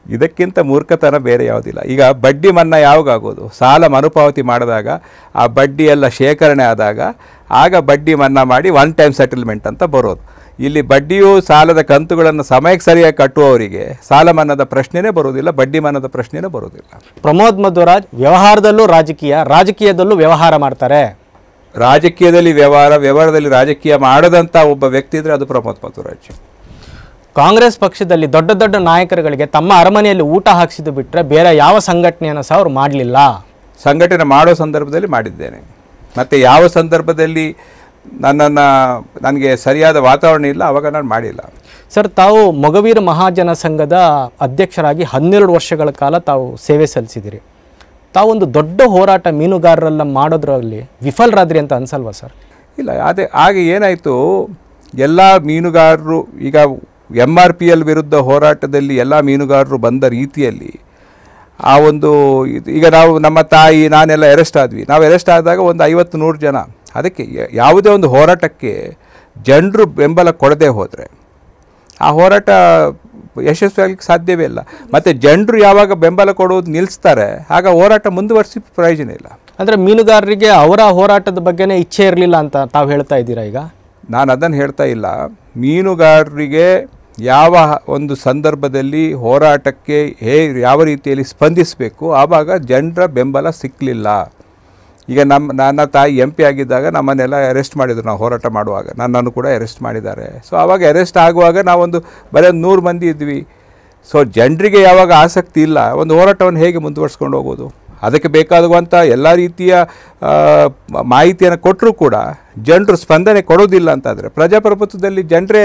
ಇದಕ್ಕಿಂತ ಮೂರ್ಖತನ ಬೇರೆ ಯಾವುದಿಲ್ಲ ಈಗ ಬಡ್ಡಿ ಮನ್ನಾ ಯಾವಾಗ ಆಗೋದು ಸಾಲ ಮರುಪಾವತಿ ಮಾಡಿದಾಗ ಆ ಬಡ್ಡಿ ಎಲ್ಲ ಶೇಖರಣೆ ಆದಾಗ ಆಗ ಬಡ್ಡಿ ಮನ್ನಾ ಮಾಡಿ ಒನ್ ಟೈಮ್ ಸೆಟಲ್ಮೆಂಟ್ ಅಂತ ಬರೋದು ಇಲ್ಲಿ ಬಡ್ಡಿಯು ಸಾಲದ ಕಂತುಗಳನ್ನು ಸಮಯಕ್ಕೆ ಸರಿಯಾಗಿ ಕಟ್ಟುವವರಿಗೆ ಸಾಲ ಮನ್ನಾದ ಪ್ರಶ್ನೆನೇ ಬರೋದಿಲ್ಲ ಬಡ್ಡಿ ಮನ್ನಾದ ಪ್ರಶ್ನೆನೇ ಬರೋದಿಲ್ಲ ಪ್ರಮೋದ್ ಮಧ್ವರಾಜ್ ವ್ಯವಹಾರದಲ್ಲೂ ರಾಜಕೀಯ ರಾಜಕೀಯದಲ್ಲೂ ವ್ಯವಹಾರ ಮಾಡ್ತಾರೆ ರಾಜಕೀಯದಲ್ಲಿ ವ್ಯವಹಾರ ವ್ಯವಹಾರದಲ್ಲಿ ರಾಜಕೀಯ ಮಾಡದಂಥ ಒಬ್ಬ ವ್ಯಕ್ತಿ ಇದ್ರೆ ಅದು ಪ್ರಮೋದ್ ಮಧುರಾಜ್ ಕಾಂಗ್ರೆಸ್ ಪಕ್ಷದಲ್ಲಿ ದೊಡ್ಡ ದೊಡ್ಡ ನಾಯಕರುಗಳಿಗೆ ತಮ್ಮ ಅರಮನೆಯಲ್ಲಿ ಊಟ ಹಾಕಿಸಿದ್ದು ಬಿಟ್ಟರೆ ಬೇರೆ ಯಾವ ಸಂಘಟನೆಯನ್ನು ಸಹ ಅವ್ರು ಮಾಡಲಿಲ್ಲ ಸಂಘಟನೆ ಮಾಡೋ ಸಂದರ್ಭದಲ್ಲಿ ಮಾಡಿದ್ದೇನೆ ಮತ್ತು ಯಾವ ಸಂದರ್ಭದಲ್ಲಿ ನನ್ನನ್ನು ನನಗೆ ಸರಿಯಾದ ವಾತಾವರಣ ಇಲ್ಲ ಅವಾಗ ನಾನು ಮಾಡಿಲ್ಲ ಸರ್ ತಾವು ಮೊಗವೀರ ಮಹಾಜನ ಸಂಘದ ಅಧ್ಯಕ್ಷರಾಗಿ ಹನ್ನೆರಡು ವರ್ಷಗಳ ಕಾಲ ತಾವು ಸೇವೆ ಸಲ್ಲಿಸಿದಿರಿ ತಾವೊಂದು ದೊಡ್ಡ ಹೋರಾಟ ಮೀನುಗಾರರೆಲ್ಲ ಮಾಡೋದ್ರಲ್ಲಿ ವಿಫಲರಾದ್ರಿ ಅಂತ ಅನ್ಸಲ್ವಾ ಸರ್ ಇಲ್ಲ ಅದೇ ಆಗ ಏನಾಯಿತು ಎಲ್ಲ ಮೀನುಗಾರರು ಈಗ ಎಮ್ ಆರ್ ಪಿ ಎಲ್ ವಿರುದ್ಧ ಹೋರಾಟದಲ್ಲಿ ಎಲ್ಲ ಮೀನುಗಾರರು ಬಂದ ರೀತಿಯಲ್ಲಿ ಆ ಒಂದು ಇದು- ಈಗ ನಾವು ನಮ್ಮ ತಾಯಿ ನಾನೆಲ್ಲ ಅರೆಸ್ಟ್ ಆದ್ವಿ ನಾವು ಅರೆಸ್ಟ್ ಆದಾಗ ಒಂದು ಐವತ್ತು ನೂರು ಜನ ಅದಕ್ಕೆ ಯ- ಯಾವುದೇ ಒಂದು ಹೋರಾಟಕ್ಕೆ ಜನರು ಬೆಂಬಲ ಕೊಡದೆ ಹೋದರೆ ಆ ಹೋರಾಟ ಯಶಸ್ವಿ ಆಗ್ಲಿಕ್ಕೆ ಸಾಧ್ಯವೇ ಇಲ್ಲ ಮತ್ತು ಜನರು ಯಾವಾಗ ಬೆಂಬಲ ಕೊಡೋದು ನಿಲ್ಲಿಸ್ತಾರೆ ಆಗ ಹೋರಾಟ ಮುಂದುವರಿಸಿ ಪ್ರಯೋಜನ ಇಲ್ಲ ಅಂದರೆ ಮೀನುಗಾರರಿಗೆ ಅವರ ಹೋರಾಟದ ಬಗ್ಗೆನೇ ಇಚ್ಛೆ ಇರಲಿಲ್ಲ ಅಂತ ತಾವು ಹೇಳ್ತಾ ಇದ್ದೀರಾ ಈಗ ನಾನು ಅದನ್ನು ಹೇಳ್ತಾ ಇಲ್ಲ ಮೀನುಗಾರರಿಗೆ ಯಾವ ಒಂದು ಸಂದರ್ಭದಲ್ಲಿ ಹೋರಾಟಕ್ಕೆ ಹೇ ಯಾವ ರೀತಿಯಲ್ಲಿ ಸ್ಪಂದಿಸಬೇಕು ಆವಾಗ ಜನರ ಬೆಂಬಲ ಸಿಕ್ಕಲಿಲ್ಲ ಈಗ ನಮ್ಮ ನನ್ನ ತಾಯಿ ಎಂ ಪಿ ಆಗಿದ್ದಾಗ ನಮ್ಮನ್ನೆಲ್ಲ ಅರೆಸ್ಟ್ ಮಾಡಿದ್ರು ನಾವು ಹೋರಾಟ ಮಾಡುವಾಗ ನನ್ನನ್ನು ಕೂಡ ಅರೆಸ್ಟ್ ಮಾಡಿದ್ದಾರೆ ಸೊ ಆವಾಗ ಅರೆಸ್ಟ್ ಆಗುವಾಗ ನಾವೊಂದು ಬರೀ ಒಂದು ನೂರು ಮಂದಿ ಇದ್ವಿ ಸೊ ಜನರಿಗೆ ಯಾವಾಗ ಆಸಕ್ತಿ ಇಲ್ಲ ಒಂದು ಹೋರಾಟವನ್ನು ಹೇಗೆ ಮುಂದುವರ್ಸ್ಕೊಂಡು ಹೋಗೋದು ಅದಕ್ಕೆ ಬೇಕಾಗುವಂಥ ಎಲ್ಲ ರೀತಿಯ ಆ, ಮ- ಮಾಹಿತಿಯನ್ನು ಕೊಟ್ಟರೂ ಕೂಡ ಜನರು ಸ್ಪಂದನೆ ಕೊಡೋದಿಲ್ಲ ಅಂತಾದರೆ ಪ್ರಜಾಪ್ರಭುತ್ವದಲ್ಲಿ ಜನರೇ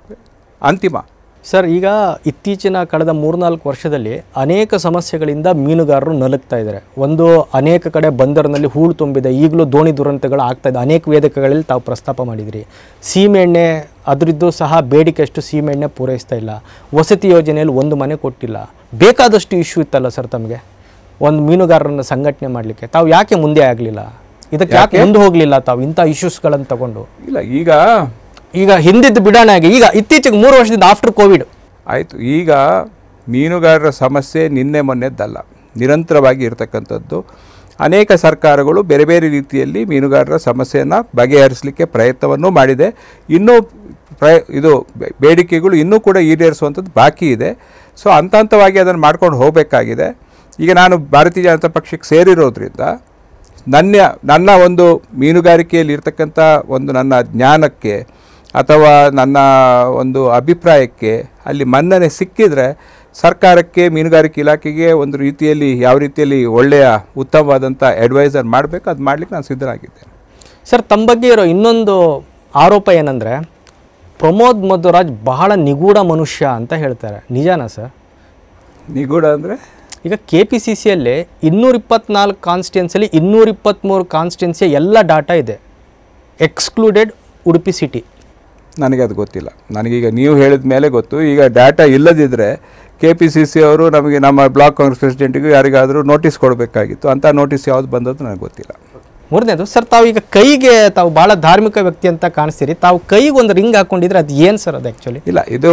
ಅಂತಿಮ ಸರ್ ಈಗ ಇತ್ತೀಚಿನ ಕಳೆದ ಮೂರ್ನಾಲ್ಕು ವರ್ಷದಲ್ಲಿ ಅನೇಕ ಸಮಸ್ಯೆಗಳಿಂದ ಮೀನುಗಾರರು ನಲುಗ್ತಾ ಇದ್ದಾರೆ ಒಂದು ಅನೇಕ ಕಡೆ ಬಂದರಿನಲ್ಲಿ ಹೂಳು ತುಂಬಿದೆ ಈಗಲೂ ದೋಣಿ ದುರಂತಗಳು ಆಗ್ತಾ ಇದೆ ಅನೇಕ ವೇದಿಕೆಗಳಲ್ಲಿ ತಾವು ಪ್ರಸ್ತಾಪ ಮಾಡಿದಿರಿ ಸೀಮೆಎಣ್ಣೆ ಅದರದ್ದು ಸಹ ಬೇಡಿಕೆ ಅಷ್ಟು ಸೀಮೆಎಣ್ಣೆ ಪೂರೈಸ್ತಾ ಇಲ್ಲ ವಸತಿ ಯೋಜನೆಯಲ್ಲಿ ಒಂದು ಮನೆ ಕೊಟ್ಟಿಲ್ಲ ಬೇಕಾದಷ್ಟು ಇಶ್ಯೂ ಇತ್ತಲ್ಲ ಸರ್ ತಮಗೆ ಒಂದು ಮೀನುಗಾರರನ್ನ ಸಂಘಟನೆ ಮಾಡಲಿಕ್ಕೆ ತಾವು ಯಾಕೆ ಮುಂದೆ ಆಗಲಿಲ್ಲ ಇದಕ್ಕೆ ಯಾಕೆ ಮುಂದೆ ಹೋಗಲಿಲ್ಲ ತಾವು ಇಂಥ ಇಶ್ಯೂಸ್ಗಳನ್ನು ತಗೊಂಡು ಇಲ್ಲ ಈಗ ಈಗ ಹಿಂದಿದ್ದು ಬಿಡೋಣ ಆಗಿ ಈಗ ಇತ್ತೀಚೆಗೆ ಮೂರು ವರ್ಷದಿಂದ ಆಫ್ಟರ್ ಕೋವಿಡ್ ಆಯಿತು ಈಗ ಮೀನುಗಾರರ ಸಮಸ್ಯೆ ನಿನ್ನೆ ಮೊನ್ನೆದ್ದಲ್ಲ ನಿರಂತರವಾಗಿ ಇರತಕ್ಕಂಥದ್ದು ಅನೇಕ ಸರ್ಕಾರಗಳು ಬೇರೆ ಬೇರೆ ರೀತಿಯಲ್ಲಿ ಮೀನುಗಾರರ ಸಮಸ್ಯೆಯನ್ನು ಬಗೆಹರಿಸಲಿಕ್ಕೆ ಪ್ರಯತ್ನವನ್ನು ಮಾಡಿದೆ ಇನ್ನೂ ಪ್ರಯ ಇದು ಬೆ- ಬೇಡಿಕೆಗಳು ಇನ್ನೂ ಕೂಡ ಈಡೇರಿಸುವಂಥದ್ದು ಬಾಕಿ ಇದೆ ಸೊ ಹಂತ ಹಂತವಾಗಿ ಅದನ್ನು ಮಾಡ್ಕೊಂಡು ಹೋಗಬೇಕಾಗಿದೆ ಈಗ ನಾನು ಭಾರತೀಯ ಜನತಾ ಪಕ್ಷಕ್ಕೆ ಸೇರಿರೋದ್ರಿಂದ ನನ್ನ ನನ್ನ ಒಂದು ಮೀನುಗಾರಿಕೆಯಲ್ಲಿ ಇರ್ತಕ್ಕಂಥ ಒಂದು ನನ್ನ ಜ್ಞಾನಕ್ಕೆ ಅಥವಾ ನನ್ನ ಒಂದು ಅಭಿಪ್ರಾಯಕ್ಕೆ ಅಲ್ಲಿ ಮನ್ನಣೆ ಸಿಕ್ಕಿದರೆ ಸರ್ಕಾರಕ್ಕೆ ಮೀನುಗಾರಿಕೆ ಇಲಾಖೆಗೆ ಒಂದು ರೀತಿಯಲ್ಲಿ ಯಾವ ರೀತಿಯಲ್ಲಿ ಒಳ್ಳೆಯ ಉತ್ತಮವಾದಂಥ ಅಡ್ವೈಸರ್ ಮಾಡಬೇಕು ಅದು ಮಾಡಲಿಕ್ಕೆ ನಾನು ಸಿದ್ಧನಾಗಿದ್ದೇನೆ ಸರ್ ತಮ್ಮ ಬಗ್ಗೆ ಇರೋ ಇನ್ನೊಂದು ಆರೋಪ ಏನಂದರೆ ಪ್ರಮೋದ್ ಮಧ್ವರಾಜ್ ಬಹಳ ನಿಗೂಢ ಮನುಷ್ಯ ಅಂತ ಹೇಳ್ತಾರೆ ನಿಜಾನಾ ಸರ್ ನಿಗೂಢ ಅಂದರೆ ಈಗ ಕೆ ಪಿ ಸಿ ಸಿಯಲ್ಲಿ ಇನ್ನೂರ ಇಪ್ಪತ್ನಾಲ್ಕು ಕಾನ್ಸ್ಟಿಟ್ಯೂನ್ಸಲ್ಲಿ ಇನ್ನೂರ ಇಪ್ಪತ್ತ್ಮೂರು ಕಾನ್ಸ್ಟಿಟ್ಯೂನ್ಸಿಯ ಎಲ್ಲ ಡಾಟಾ ಇದೆ ಎಕ್ಸ್ಕ್ಲೂಡೆಡ್ ಉಡುಪಿ ಸಿಟಿ ನನಗೆ ಅದು ಗೊತ್ತಿಲ್ಲ ನನಗೀಗ ನೀವು ಹೇಳಿದ ಮೇಲೆ ಗೊತ್ತು ಈಗ ಡಾಟಾ ಇಲ್ಲದಿದ್ದರೆ ಕೆ ಪಿ ಸಿ ಸಿ ಅವರು ನಮಗೆ ನಮ್ಮ ಬ್ಲಾಕ್ ಕಾಂಗ್ರೆಸ್ ಪ್ರೆಸಿಡೆಂಟಿಗೂ ಯಾರಿಗಾದರೂ ನೋಟಿಸ್ ಕೊಡಬೇಕಾಗಿತ್ತು ಅಂಥ ನೋಟಿಸ್ ಯಾವುದು ಬಂದದ್ದು ನನಗೆ ಗೊತ್ತಿಲ್ಲ ಮೂರನೇದು ಸರ್ ತಾವು ಈಗ ಕೈಗೆ ತಾವು ಭಾಳ ಧಾರ್ಮಿಕ ವ್ಯಕ್ತಿ ಅಂತ ಕಾಣಿಸ್ತೀರಿ ತಾವು ಕೈಗೆ ಒಂದು ರಿಂಗ್ ಹಾಕೊಂಡಿದ್ರೆ ಅದು ಏನು ಸರ್ ಅದು ಆ್ಯಕ್ಚುಲಿ ಇಲ್ಲ ಇದು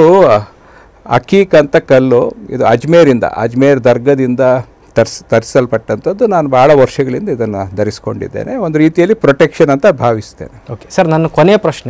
ಅಕೀಕ್ ಅಂತ ಕಲ್ಲು ಇದು ಅಜ್ಮೇರಿಂದ ಅಜ್ಮೇರ್ ದರ್ಗದಿಂದ ತರ್ಸ್ ತರಿಸಲ್ಪಟ್ಟಂಥದ್ದು ನಾನು ಭಾಳ ವರ್ಷಗಳಿಂದ ಇದನ್ನು ಧರಿಸ್ಕೊಂಡಿದ್ದೇನೆ ಒಂದು ರೀತಿಯಲ್ಲಿ ಪ್ರೊಟೆಕ್ಷನ್ ಅಂತ ಭಾವಿಸ್ತೇನೆ ಓಕೆ ಸರ್ ನನ್ನ ಕೊನೆಯ ಪ್ರಶ್ನೆ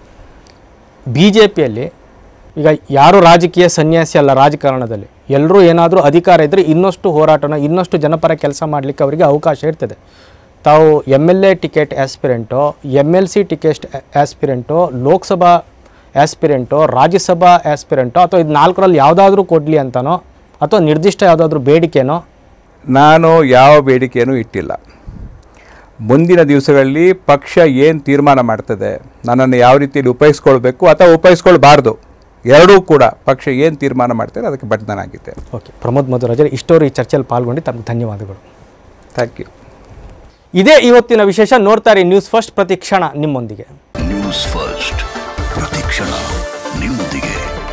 ಬಿ ಜೆ ಪಿಯಲ್ಲಿ ಈಗ ಯಾರು ರಾಜಕೀಯ ಸನ್ಯಾಸಿ ಅಲ್ಲ ರಾಜಕಾರಣದಲ್ಲಿ ಎಲ್ಲರೂ ಏನಾದರೂ ಅಧಿಕಾರ ಇದ್ದರೆ ಇನ್ನಷ್ಟು ಹೋರಾಟನ ಇನ್ನಷ್ಟು ಜನಪರ ಕೆಲಸ ಮಾಡಲಿಕ್ಕೆ ಅವರಿಗೆ ಅವಕಾಶ ಇರ್ತದೆ ತಾವು ಎಮ್ ಎಲ್ ಎ ಟಿಕೆಟ್ ಆಸ್ಪಿರೆಂಟೋ ಎಮ್ ಎಲ್ ಸಿ ಟಿಕೆಟ್ ಆಸ್ಪಿರೆಂಟೋ ಲೋಕಸಭಾ ಆಸ್ಪಿರೆಂಟೋ ರಾಜ್ಯಸಭಾ ಆಸ್ಪಿರೆಂಟೋ ಅಥವಾ ಇದು ನಾಲ್ಕರಲ್ಲಿ ಯಾವುದಾದ್ರೂ ಕೊಡಲಿ ಅಂತನೋ ಅಥವಾ ನಿರ್ದಿಷ್ಟ ಯಾವುದಾದ್ರೂ ಬೇಡಿಕೆನೋ ನಾನು ಯಾವ ಬೇಡಿಕೆಯನ್ನು ಇಟ್ಟಿಲ್ಲ ಮುಂದಿನ ದಿವಸಗಳಲ್ಲಿ ಪಕ್ಷ ಏನು ತೀರ್ಮಾನ ಮಾಡ್ತದೆ ನನ್ನನ್ನು ಯಾವ ರೀತಿಯಲ್ಲಿ ಉಪಯೋಗಿಸ್ಕೊಳ್ಬೇಕು ಅಥವಾ ಉಪಯೋಗಿಸ್ಕೊಳ್ಬಾರ್ದು ಎರಡೂ ಕೂಡ ಪಕ್ಷ ಏನು ತೀರ್ಮಾನ ಮಾಡ್ತಾರೆ ಅದಕ್ಕೆ ಬದ್ಧನಾಗಿದ್ದೇನೆ ಓಕೆ ಪ್ರಮೋದ್ ಮಧುರಾಜರು ಇಷ್ಟೋರು ಈ ಚರ್ಚೆಯಲ್ಲಿ ಪಾಲ್ಗೊಂಡು ತಮಗೆ ಧನ್ಯವಾದಗಳು ಥ್ಯಾಂಕ್ ಯು ಇದೇ ಇವತ್ತಿನ ವಿಶೇಷ ನೋಡ್ತಾರೆ ನ್ಯೂಸ್ ಫಸ್ಟ್ ಪ್ರತಿ ಕ್ಷಣ ನಿಮ್ಮೊಂದಿಗೆ ನ್ಯೂಸ್ ಫಸ್ಟ್ ಪ್ರತಿಕ್ಷಣ ನಿಮ್ಮೊಂದಿಗೆ